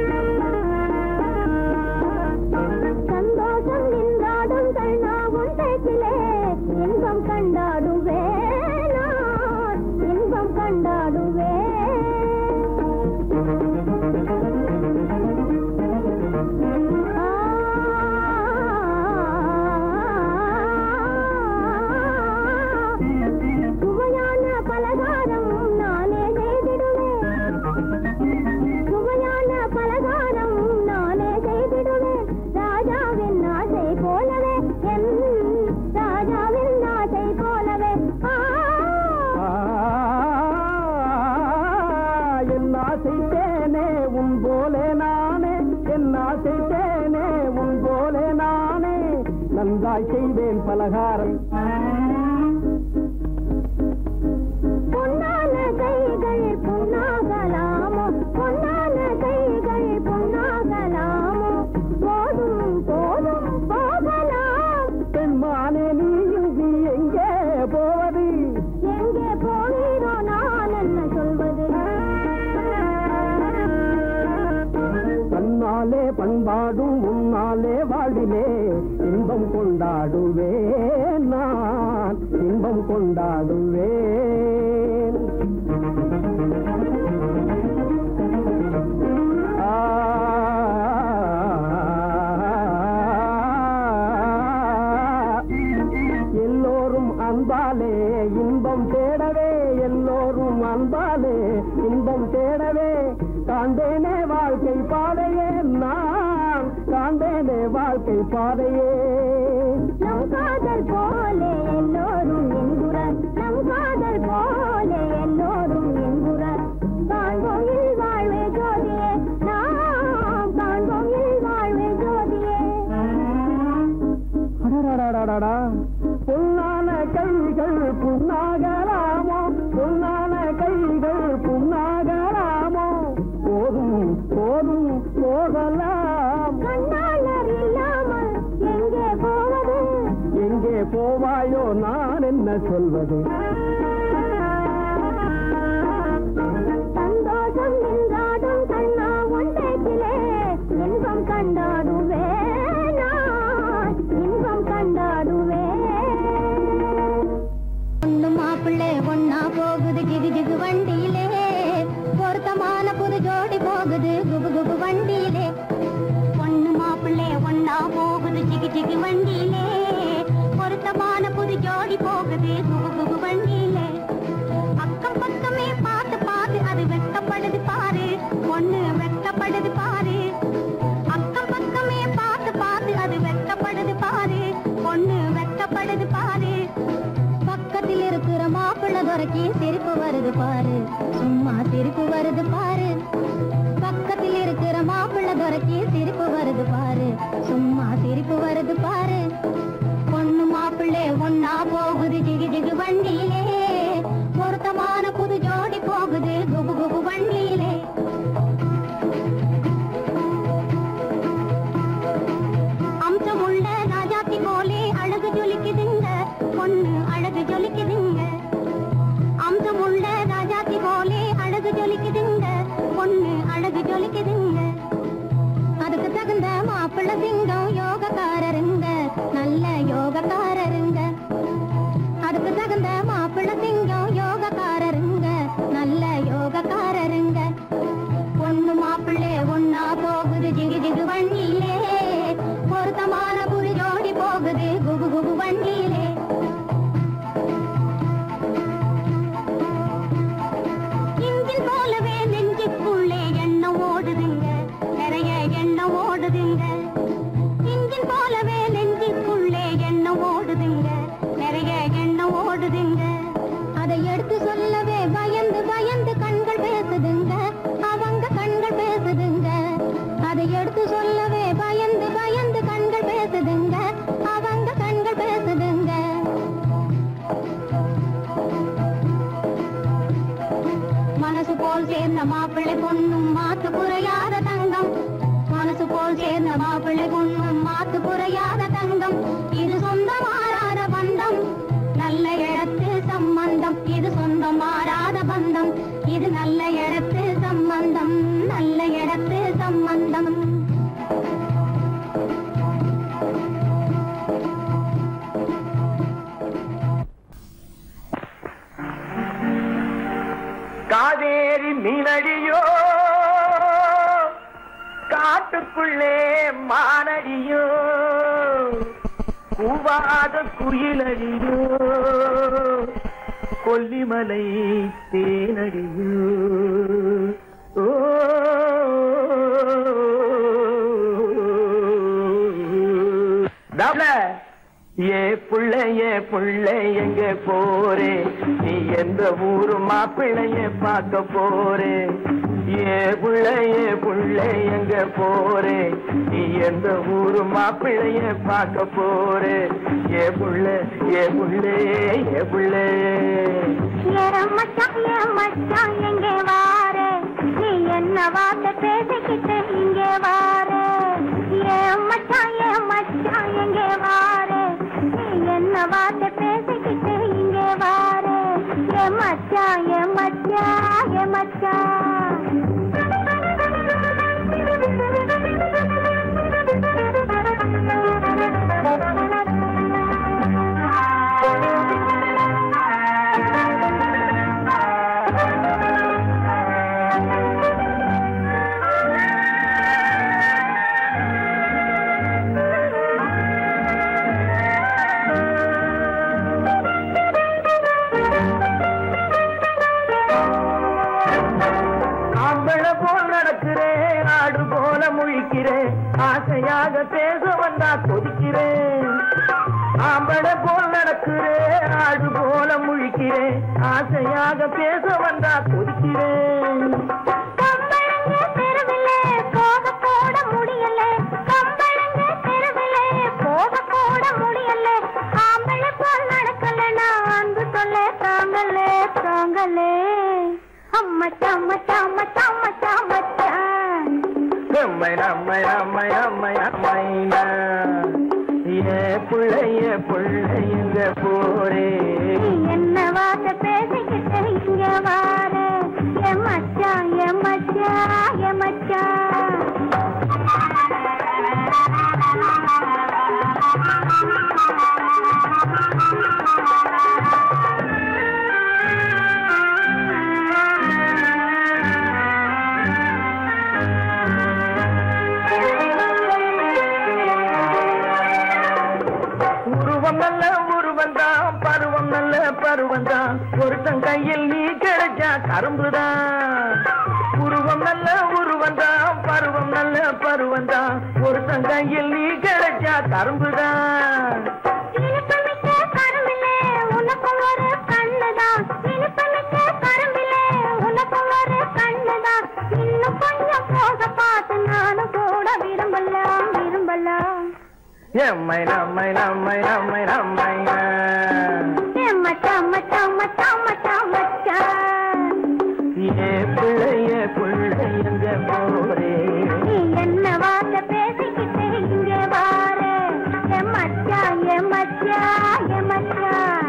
Speaker 3: சந்தோஷம் நின்றாடும் கண்ணாவும் பேச்சிலே இன்பம் கண்டாடுவேன் நான் இன்பம் கண்டாடுவேன் சுவையான பலகாரம் நானே செய்திடுவேன் சுவையான பலகாரம் நானே செய்திடுவேன் ராஜாவின் ஆசை போலவே என் ராஜாவின் ஆசை போலவே ஆ
Speaker 4: ஆ, என் ஆசை தேனே உன் போலே நானே என் ஆசை தேனே உன் போலே நானே நன்றாய் செய்வேன் பலகாரம்
Speaker 3: பொன்னான கைகள் பொன்னாகலாமோ பொன்னான கைகள் பொன்னாகலாமோ போதும் போதும் போகலாம்
Speaker 4: பெண்மானே நீயும் நீ எங்கே போவது
Speaker 3: எங்கே போகிறோ நான் என்ன சொல்வது
Speaker 4: தன்னாலே பண்பாடும் உன்னாலே வாழ்விலே இன்பம் கொண்டாடுவேன் நான் இன்பம் கொண்டாடுவேன் ஆ, எல்லோரும் அன்பாலே இன்பம் தேடவே எல்லோரும் அன்பாலே இன்பம் தேடவே காண்பேனே வாழ்க்கை பாதையே நான் காண்பேனே வாழ்க்கை பாதையே
Speaker 3: நம் காதல் போலே எல்லோரும் என்குறார் நம் காதல் போலே எல்லோரும் என்குறார் காண்போம் இல் வாழ்வே ஜோதியே நாம் காண்போம் இல் வாழ்வே ஜோதியே
Speaker 4: அடடடடடடா. பொன்னான கைகள் புண்ணாகலாமோ பொன்னான கைகள் புண்ணாகலாமோ போதும் போதும் போகலாம்
Speaker 3: கண்ணாளர் இல்லாமல் எங்கே போவது
Speaker 4: எங்கே போவாயோ நான் என்ன சொல்வது
Speaker 3: சந்தோஷம் நின்றாடும் கண்ணா உன் பேச்சிலே இன்பம் கண்டாடுவே நான் இன்பம் கண்டாடுவே பொண்ணு மாப்பிள்ளை ஒன்னா போகுது ஜிகு ஜிகு வண்டியிலே பொருத்தமான புது ஜோடி போகுது குபு குபு வண்டியிலே பொண்ணு மாப்பிள்ளை ஒன்னா போகுது ஜிகு ஜிகு வண்டியிலே பொருத்தமான புது ஜோடி போகுது குபு குபு வண்டியிலே அக்கம் பக்கமே பார்த்து பார்த்து அது வெட்டப்படுது பாரு பொண்ணு வெட்டப்படுது பாரு அக்கம் பக்கமே பார்த்து பார்த்து அது வெட்டப்படுது பாரு பொண்ணு வெட்டப்படுது பாரு பக்கத்தில் இருக்கிற மாப்பிள்ளை துறைக்கு சிரிப்பு வருது பாரு சும்மா சிரிப்பு வருது பாரு பக்கத்தில் இருக்கிற மாப்பிள்ளை துறைக்கு சிரிப்பு வருது பாரு சும்மா சிரிப்பு வருது பாரு பொண்ணு மாப்பிள்ளை ஒன்னா போகுது ஜிகு ஜிகு வண்டியிலே பொருத்தமான புது ஜோடி போகுது குபு குபு வண்டியிலே அம்சமுள்ள ராஜாத்தி போலே அழகு ஜொலிக்குதுங்க பொண்ணு அழகு ஜொலிக்குதுங்க அம்சமுள்ள ராஜாத்தி போலே அழகு ஜொலிக்குதுங்க பொண்ணு அழகு ஜொலிக்குதுங்க அதுக்கு தகுந்த மாப்பிள்ளை சிங்கம் யோகக்காரருங்க நல்ல யோகக்காரருங்க அதுக்கு தகுந்த மாப்பிள்ளை எடுத்து சொல்லவே பயந்து பயந்து கண்கள் பேசுதுங்க அவங்க கண்கள் பேசுதுங்க அதை எடுத்து சொல்லவே பயந்து பயந்து கண்கள் பேசுதுங்க அவங்க கண்கள் பேசுதுங்க மனசு போல் சேர்ந்த மாப்பிள்ளை பொண்ணும் மாத்து குறையாத தங்கம் மனசு போல் சேர்ந்த மாப்பிள்ளை பொண்ணும் மாத்து குறையாத தங்கம் இது சொந்த மாறாத பந்தம் நல்ல இடத்து சம்பந்தம் இது சொந்தம் மாறாத பந்தம் இது நல்ல இடத்து சம்பந்தம் நல்ல இடத்து சம்பந்தம்
Speaker 2: காவேரி மீனடியோ காட்டுக்குள்ளே மானடியோ கூவாத குயிலடியோ கொல்லிமலை தேனடியோ ஓ டபுள ஏ புள்ள ஏ புள்ள எங்க போறே நீ எந்த ஊரு மாப்பிள்ளைய பார்க்க போறே ஏ புள்ள ஏ புள்ள எங்க போறே நீ எந்த ஊரு மாப்பிள்ளைய பார்க்க போறே ஏ புள்ள ஏ புள்ள ஏ புள்ள
Speaker 3: ஏன் மச்சான் ஏன் மச்சான் எங்கே வாரு நீ என்ன வார்த்தை பேசிக்கிட்டு இங்கே வாரு ஏன் மச்சான் ஏன் மச்சான் எங்கே வாரு நீ என்ன வார்த்தை பேசிக்கிட்டு இங்கே வாரு ஏன் மச்சான் ஏன் மச்சான் ஏன்
Speaker 2: ஆம்பள போல் நடக்கிறேன் ஆடு போல முழிக்கிறேன் ஆசையாக பேச வந்தா கொதிக்கிறேன் ஆம்பள போல் நடக்கிறேன் ஆடு போல முழிக்கிறேன் ஆசையாக பேச வந்தா கொதிக்கிறேன்
Speaker 3: கம்பளங்க தெருவிலே போக போட முடியல கம்பளங்க தெருவிலே போக போட முடியல ஆம்பளை போல் நடக்கல நான் அன்பு சொல்ல தாங்கலே தாங்கலே அம்மச்சா அம்மச்சா அம்மச்சா அம்மச்சா அம்மச்சான்
Speaker 2: அம்மை அம்மை அம்மை அம்மை அம்மைனா ஏ புள்ளைய புள்ளைங்க போரே
Speaker 3: நீ என்ன வார்த்தை பேசிக்கிட்டு இங்க வாரு என் மச்சான் என் மச்சான் என் மச்சான்
Speaker 2: உருவம் நல்ல உருவம் தான் பருவம் நல்ல பருவம் தான் ஒருத்தன் கையில் நீ கிடைச்சா கரும்புதான் உருவம் நல்ல உருவம் தான் பருவம் நல்ல பருவம் தான் ஒருத்தன் கையில் நீ கிடைச்சா கரும்புதான்
Speaker 3: இனிப்புமிக்க கரும்பிலே உனக்கும் ஒரு கண்ணுதான் இனிப்புமிக்க கரும்பிலே உனக்கும் ஒரு கண்ணுதான் இன்னும் கொஞ்சம் போக பார்த்து நானும் கூட விரும்பலாம் விரும்பலாம்
Speaker 2: எம்மை நம்மை நம்மை நம்மை நம்மை
Speaker 3: ஏ மச்சான் மச்சான் மச்சான் மச்சான் மச்சான்
Speaker 2: ஏ பிள்ளைய பிள்ளைங்க போரே
Speaker 3: நீ என்ன வார்த்தை பேசிக்கிட்டு இங்கே வாரு என் மச்சான் என் மச்சான் என் மச்சான்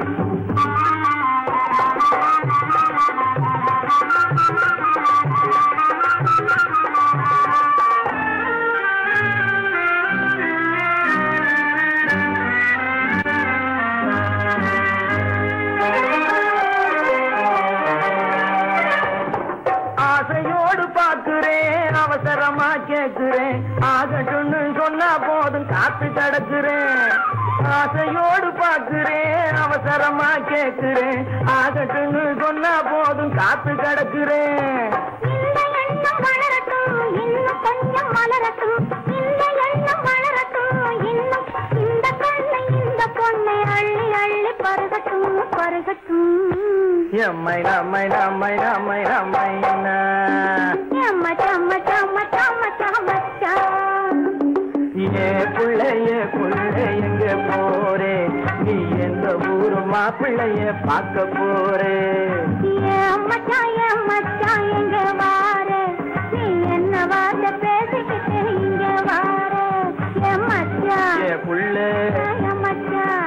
Speaker 2: ஆசையோடு பார்க்கிறேன் அவசரமா கேட்கிறேன் ஆகட்டும்னு சொன்னா போதும் காத்து கிடக்குறேன் ஆசையோடு பார்க்கிறேன் அவசரமா கேட்கிறேன் ஆகட்டும்னு சொன்னா போதும் காத்து கிடக்குறேன்
Speaker 3: இந்த எண்ணம் வளரட்டும் இன்னும் கொஞ்சம் வளரட்டும் இந்த எண்ணம் வளரட்டும் இன்னும் இந்த கண்ணை இந்த பொண்ணை அள்ளி அள்ளி பருகட்டும் பருகட்டும்
Speaker 2: எம்மைனா மைனா மைனா மைனா மைனா
Speaker 3: மச்சான் மச்சான் மச்சான் மச்சான் மச்சான்
Speaker 2: ஏ புள்ளைய புள்ள எங்க போறே நீ எந்த ஊரு மாப்பிள்ளைய பார்க்க போறே
Speaker 3: ஏன் மச்சான் ஏன் மச்சான் எங்க வார நீ என்ன வார்த்தை பேசிக்கிட்டு இங்க வார ஏன் மச்சான்
Speaker 2: ஏ புள்ள
Speaker 3: ஏன் மச்சான்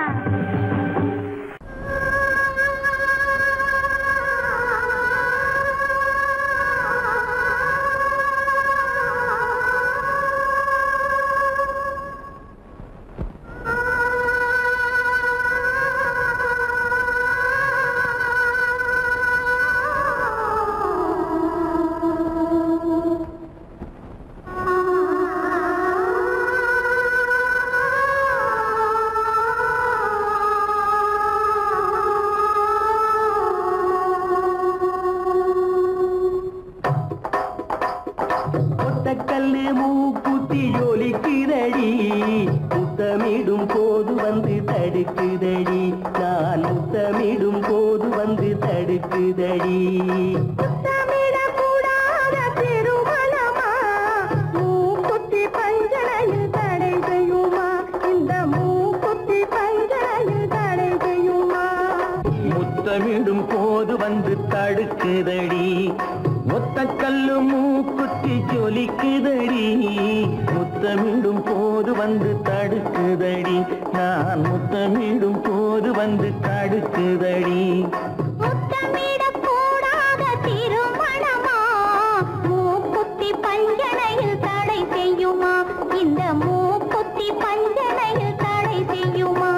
Speaker 4: ஒத்தக்கல்லு மூக்குத்தி ஜொலிக்குதடி முத்தமிடும் போது வந்து தடுக்குதடி நான் முத்தமிடும் போது வந்து தடுக்குதடி
Speaker 3: முத்தமிடக்கூடாத திருமணமா மூக்குத்தி பஞ்சனையில் தடை செய்யுமா இந்த மூக்குத்தி பஞ்சனையில் தடை செய்யுமா
Speaker 4: முத்தமிடும் போது வந்து தடுக்குதடி ஒத்தக்கல்லு மூக்குத்தி ஜொலிக்குதடி முத்தமிடும் போது வந்து தடுக்குதடி நான் முத்தமிடும் போது வந்து தடுக்குதடி
Speaker 3: முத்தமிடக்கூடாத திருமணமா மூக்குத்தி பஞ்சனையில் தடை செய்யுமா இந்த மூக்குத்தி பஞ்சனையில் தடை செய்யுமா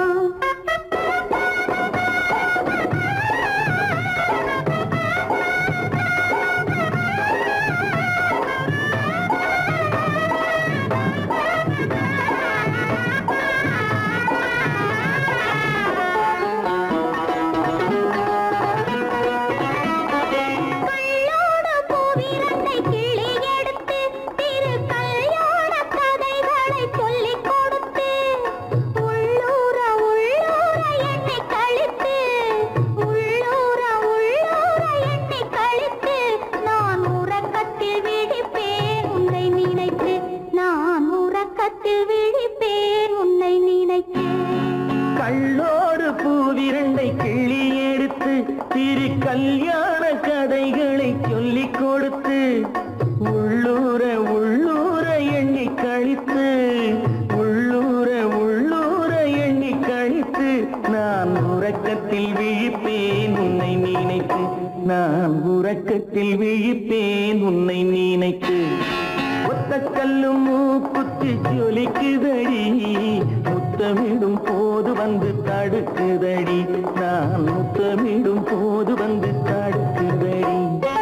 Speaker 3: கள்ளோட பூவிரண்டை கிளி எடுத்து திரு கல்யாண கதைகளை சொல்லிக் கொடுத்து உள்ளூர உள்ளூர எண்ணி கழித்து உள்ளூர உள்ளூர எண்ணி கழித்து நான் உறக்கத்தில் விழிப்பேன் உன்னை நினைத்து நான் உறக்கத்தில் விழிப்பேன் உன்னை நினைத்து
Speaker 4: கள்ளோடு பூவிரண்டை கிள்ளி எடுத்து திரு கல்யாண கதைகளை சொல்லிக் கொடுத்து உள்ளூர உள்ளூர எண்ணி கழித்து உள்ளூர உள்ளூர எண்ணி கழித்து நான் உறக்கத்தில் விழிப்பேன் உன்னை நினைத்து நான் உறக்கத்தில் விழிப்பேன் உன்னை நினைத்து ஒத்த கல்லும் மூக்குத்தி ஜொலிக்குதடி முத்தமிடும் போது வந்து தடுக்குதடி நான் முத்தமிடும் போது வந்து தடுக்குதடி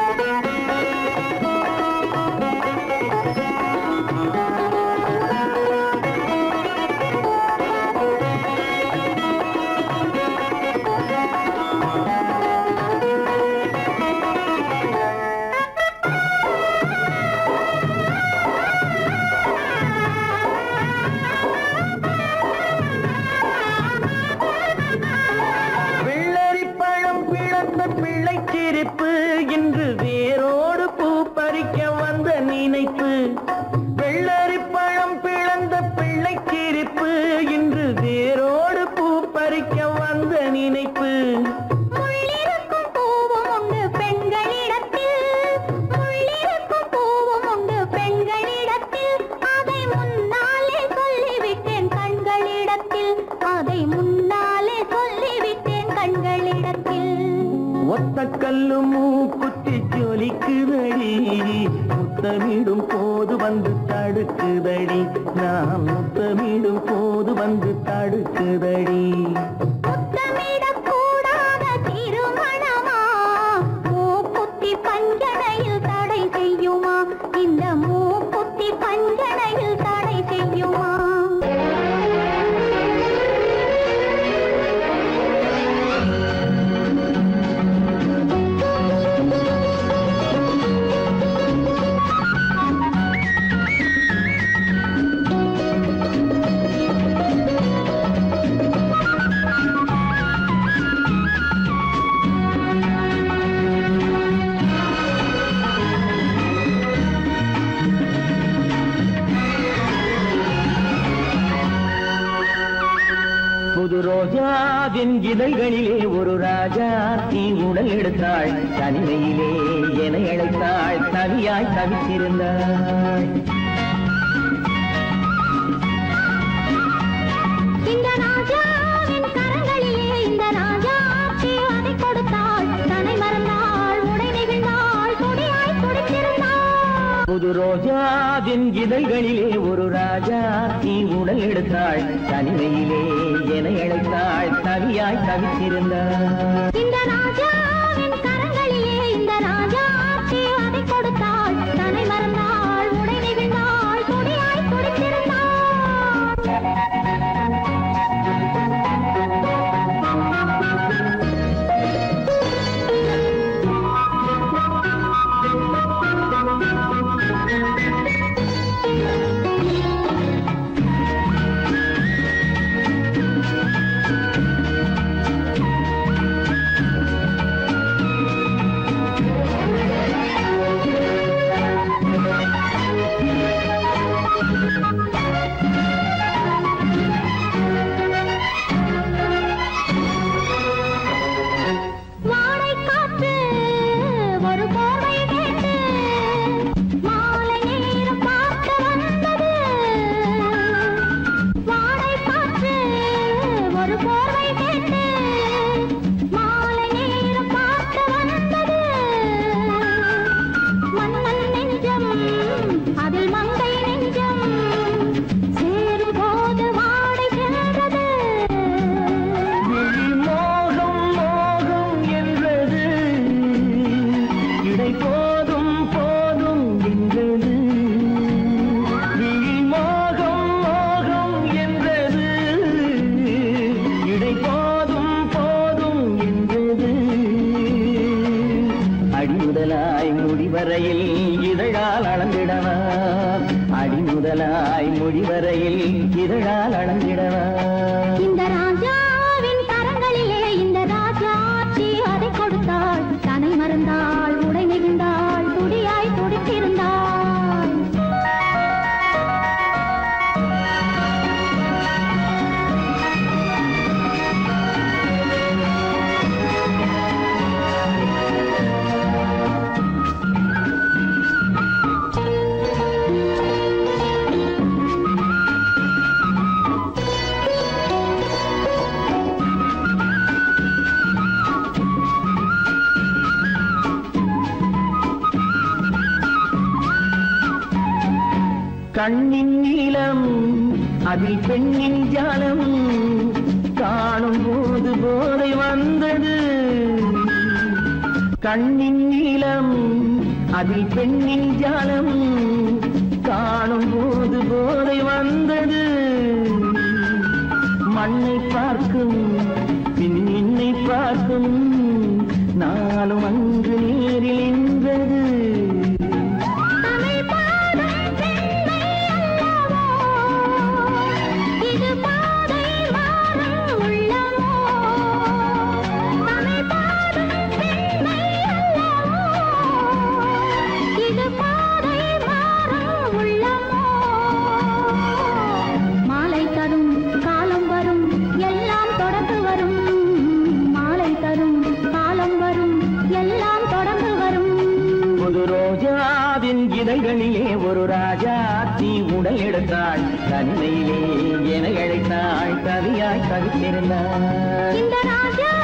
Speaker 4: வெள்ளரி பழம் பிளந்த பிள்ளை சிரிப்பு இன்று வேரோடு பூ பறிக்க வந்த நினைப்பு வெள்ளரி பழம் பிளந்த பிள்ளை சிரிப்பு இன்று வேரோடு பூ பறிக்க வந்த நினைப்பு
Speaker 3: முள்ளிருக்கும் பூவும் உண்டு பெண்களிடத்தில் முள்ளிருக்கும் பூவும் உண்டு பெண்களிடத்தில் அதை முன்னாலே சொல்லிவிட்டேன் கண்களிடத்தில் அதை முன்னாலே சொல்லிவிட்டேன் கண்களிடத்தில்
Speaker 4: ஒத்த கல்லு மூக்குத்தி ஜொலிக்குதடி முத்தமிடும் போது வந்து தடுக்குதடி நான் முத்தமிடும் போது வந்து தடுக்குதடி
Speaker 3: முத்தமிடக்கூடாத திருமணமா மூக்குத்தி பஞ்சனையில் தடை செய்யுமா இந்த மூக்குத்தி பஞ்சனையில் தடை செய்யுமா
Speaker 4: ஆ
Speaker 2: ரோஜாவின் இதழ்களிலே ஒரு ராஜா தீ உடல் எடுத்தாள் தனிமையிலே என அழைத்தாள் தனியாய் தவித்திருந்தாள்
Speaker 3: இந்த ராஜாவின் கரங்களிலே இந்த ராஜா அதை கொடுத்தாள் தன்னை மறந்தாள் உடை நெகிழ்ந்தாள் துடியாய் துடித்திருந்தாள்
Speaker 2: புது ரோஜாவின் இதழ்களிலே ஒரு ராஜா தீ உடல் எடுத்தாள் தனிமையிலே என அழைத்தாள் தனியாய் தவித்திருந்தாள்
Speaker 3: இந்த ராஜாவின் கரங்களிலே இந்த ராஜா அதை கொடுத்தாள் தன்னை மறந்தாள் உடை நெகிழ்ந்தாள் துடியாய் துடித்திருந்தாள் வாடை காற்று ஒரு போர்வை கேட்டு மாலை நேரம் பார்க்க வந்தது வாடை காற்று ஒரு போர்வை கேட்டு மாலை நேரம் பார்க்க வந்தது மன்னன் நெஞ்சம் அதில் மங்கை நெஞ்சம் சேரும் போது வாடை சென்றது
Speaker 2: விழி மோகம் மோகம் என்றது இடை போதும் போதும் என்றது விழி மோகம் மோகம் என்றது இடை போதும் போதும் என்றது அடிமுதலாய் முடிவரையில் இதழால் அளந்திடவா அடிமுதலாய் முடிவரையில் இதழால் அளந்திடவா
Speaker 3: இந்த ராஜாவின் கரங்களிலே இந்த ராஜாட்சி அதை கொடுத்தாள் தன்னை மறந்தாள் உடை நெகிழ்ந்தாள் துடியாய் துடித்திருந்தாள்
Speaker 2: கண்ணின் நீளம் அதில் பெண்ணின் ஜாலம் காணும் போது போதை வந்தது கண்ணின் நீளம் அதில் பெண்ணின் ஜாலம் காணும் போது போதை வந்தது மண்ணை பார்க்கும் பின் என்னை பார்க்கும் நாளும் அங்கு நேரில் நின்றது
Speaker 3: தமிழ் பாடும் பெண்மை அல்லவோ இது பாதை மாறும் உள்ளமோ தமிழ் பாடும் பெண்மை அல்லவோ இது பாதை மாறும் உள்ளமோ மாலை தரும் காலம் வரும் எல்லாம் தொடர்ந்து வரும் மாலை தரும் காலம் வரும் எல்லாம் தொடர்ந்து வரும்
Speaker 2: புது ரோஜாவின் இதழ்களிலே ஒரு ராஜா தீ உடல் எடுத்தாள் தனிமையிலே என அழைத்தாள் கவியாய் கவித்திருந்தாள்
Speaker 3: இந்த ராஜா